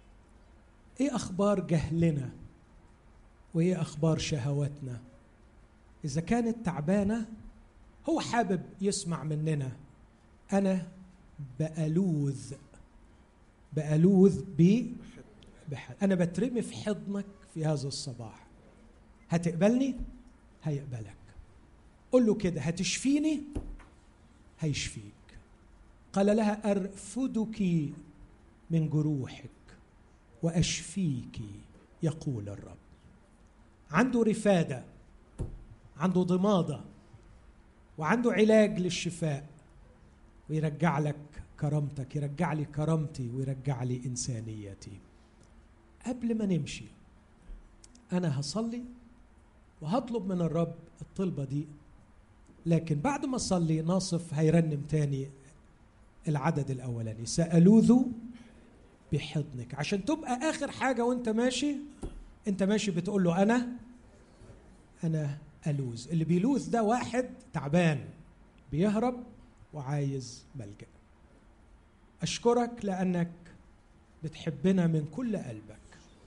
ايه اخبار جهلنا وايه اخبار شهواتنا اذا كانت تعبانه هو حابب يسمع مننا انا بألوذ بألوذ ب بحد انا بترمي في حضنك في هذا الصباح هتقبلني هيقبلك قل له كده هتشفيني هيشفيك قال لها ارفدك من جروحك واشفيك يقول الرب عنده رفاده عنده ضماده وعنده علاج للشفاء ويرجع لك كرامتك يرجع لي كرامتي ويرجع لي انسانيتي قبل ما نمشي انا هصلي وهطلب من الرب الطلبه دي لكن بعد ما اصلي ناصف هيرنم تاني العدد الاولاني سالوذ بحضنك عشان تبقى اخر حاجه وانت ماشي انت ماشي بتقول له انا انا الوذ اللي بيلوذ ده واحد تعبان بيهرب وعايز ملجا اشكرك لانك بتحبنا من كل قلبك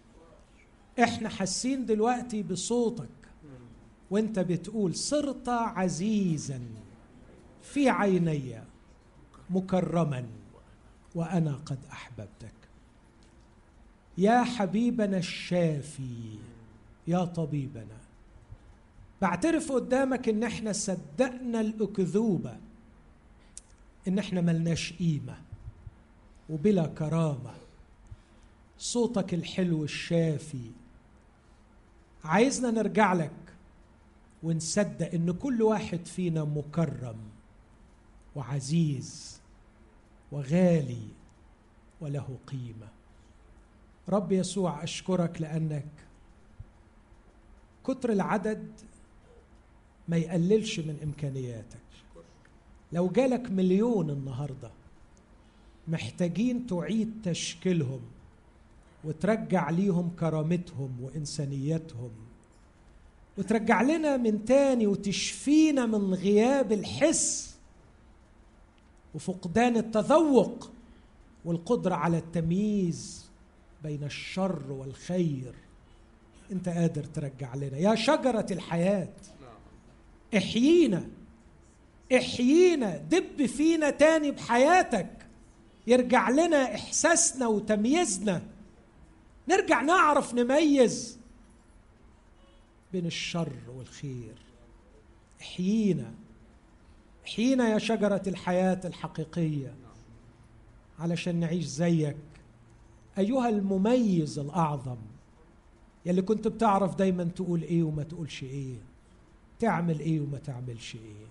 احنا حاسين دلوقتي بصوتك وانت بتقول صرت عزيزا في عيني مكرما وانا قد احببتك يا حبيبنا الشافي يا طبيبنا بعترف قدامك ان احنا صدقنا الاكذوبه ان احنا ملناش قيمه وبلا كرامه صوتك الحلو الشافي عايزنا نرجع لك ونصدق ان كل واحد فينا مكرم وعزيز وغالي وله قيمه رب يسوع اشكرك لانك كتر العدد ما يقللش من امكانياتك لو جالك مليون النهارده محتاجين تعيد تشكيلهم وترجع ليهم كرامتهم وانسانيتهم وترجع لنا من تاني وتشفينا من غياب الحس وفقدان التذوق والقدره على التمييز بين الشر والخير انت قادر ترجع لنا يا شجره الحياه احيينا احيينا دب فينا تاني بحياتك يرجع لنا احساسنا وتمييزنا نرجع نعرف نميز بين الشر والخير احيينا احيينا يا شجره الحياه الحقيقيه علشان نعيش زيك ايها المميز الاعظم يلي كنت بتعرف دايما تقول ايه وما تقولش ايه تعمل ايه وما تعملش ايه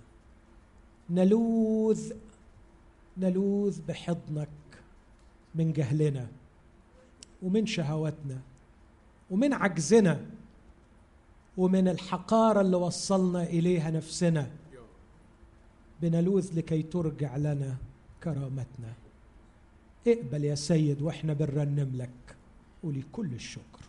نلوذ نلوذ بحضنك من جهلنا ومن شهواتنا ومن عجزنا ومن الحقاره اللي وصلنا اليها نفسنا بنلوذ لكي ترجع لنا كرامتنا اقبل يا سيد واحنا بنرنم لك ولكل الشكر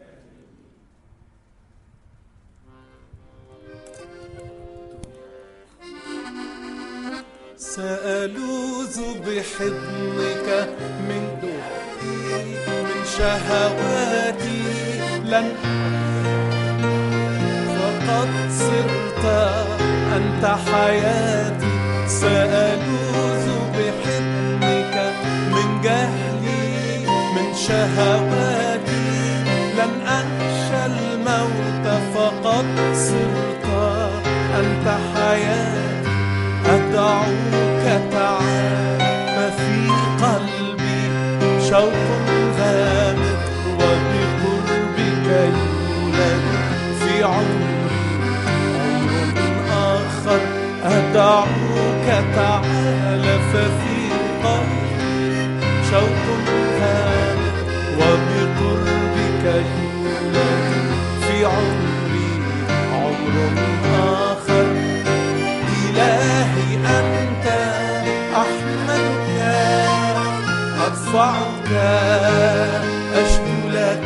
سألوذ بحضنك من من شهواتي لن فقد صرت أنت حياتي سألوذ بحضنك من جهلي من شهواتي لن أخشى الموت فقد صرت أنت حياتي أدعوك تعال ما في قلبي شوق غامض وبقربك يولد في عمري عمر آخر أدعوك تعال آلف في قلبي شوق هام وبقربك يولد في عمري عمر آخر إلهي أنت أحمدك أرفعك أشكو لك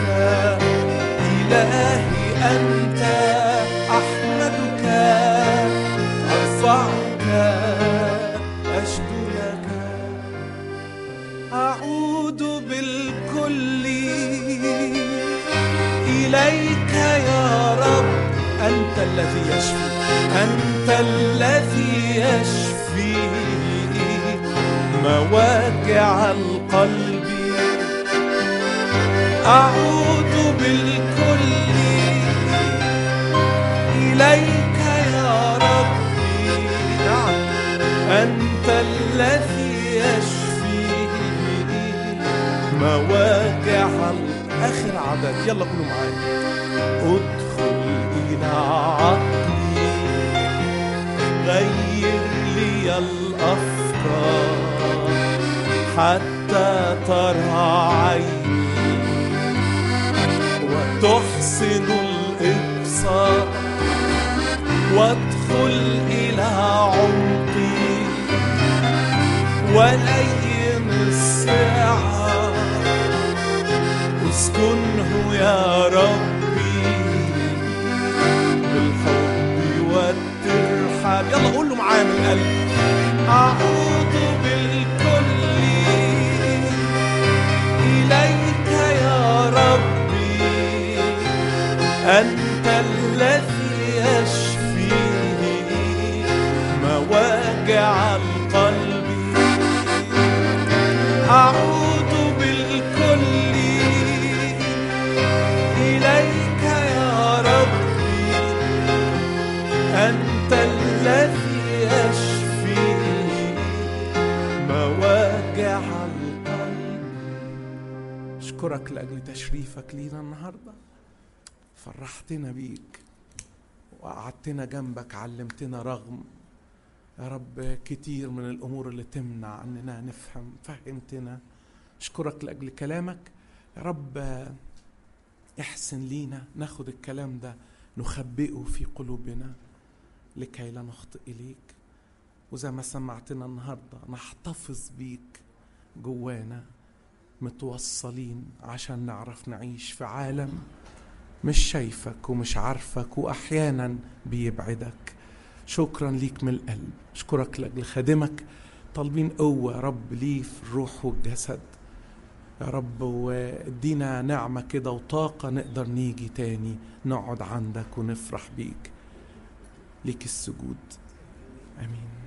إلهي أنت أحمدك أرفعك أشكو لك أعود بالكل إليك يا رب أنت الذي يشفي أنت الذي يشفي مواجع القلب أعود بالكل إليك يا ربي نعم أنت الذي يشفي مواجع ال- آخر عدد يلا قولوا معايا ادخل إلى عقلي غير لي الأفكار حتى ترى عيني وتحسن الإبصار وادخل إلى عمقي ولين الساعة اسكنه يا ربي بالحب والترحاب يلا قول له معايا من قلبي أعوذ بالكل إليك يا ربي أنت الذي يشفي مواجع القلب أعوذ بالكل إليك يا ربي أنت الذي يشفي مواجع القلب أشكرك لأجل تشريفك لينا النهاردة فرحتنا بيك وقعدتنا جنبك علمتنا رغم يا رب كتير من الأمور اللي تمنع أننا نفهم فهمتنا أشكرك لأجل كلامك يا رب احسن لينا ناخد الكلام ده نخبئه في قلوبنا لكي لا نخطئ إليك وزي ما سمعتنا النهاردة نحتفظ بيك جوانا متوصلين عشان نعرف نعيش في عالم مش شايفك ومش عارفك وأحيانا بيبعدك شكرا ليك من القلب اشكرك لاجل خادمك طالبين قوه يا رب ليه في الروح والجسد يا رب وادينا نعمه كده وطاقه نقدر نيجي تاني نقعد عندك ونفرح بيك ليك السجود امين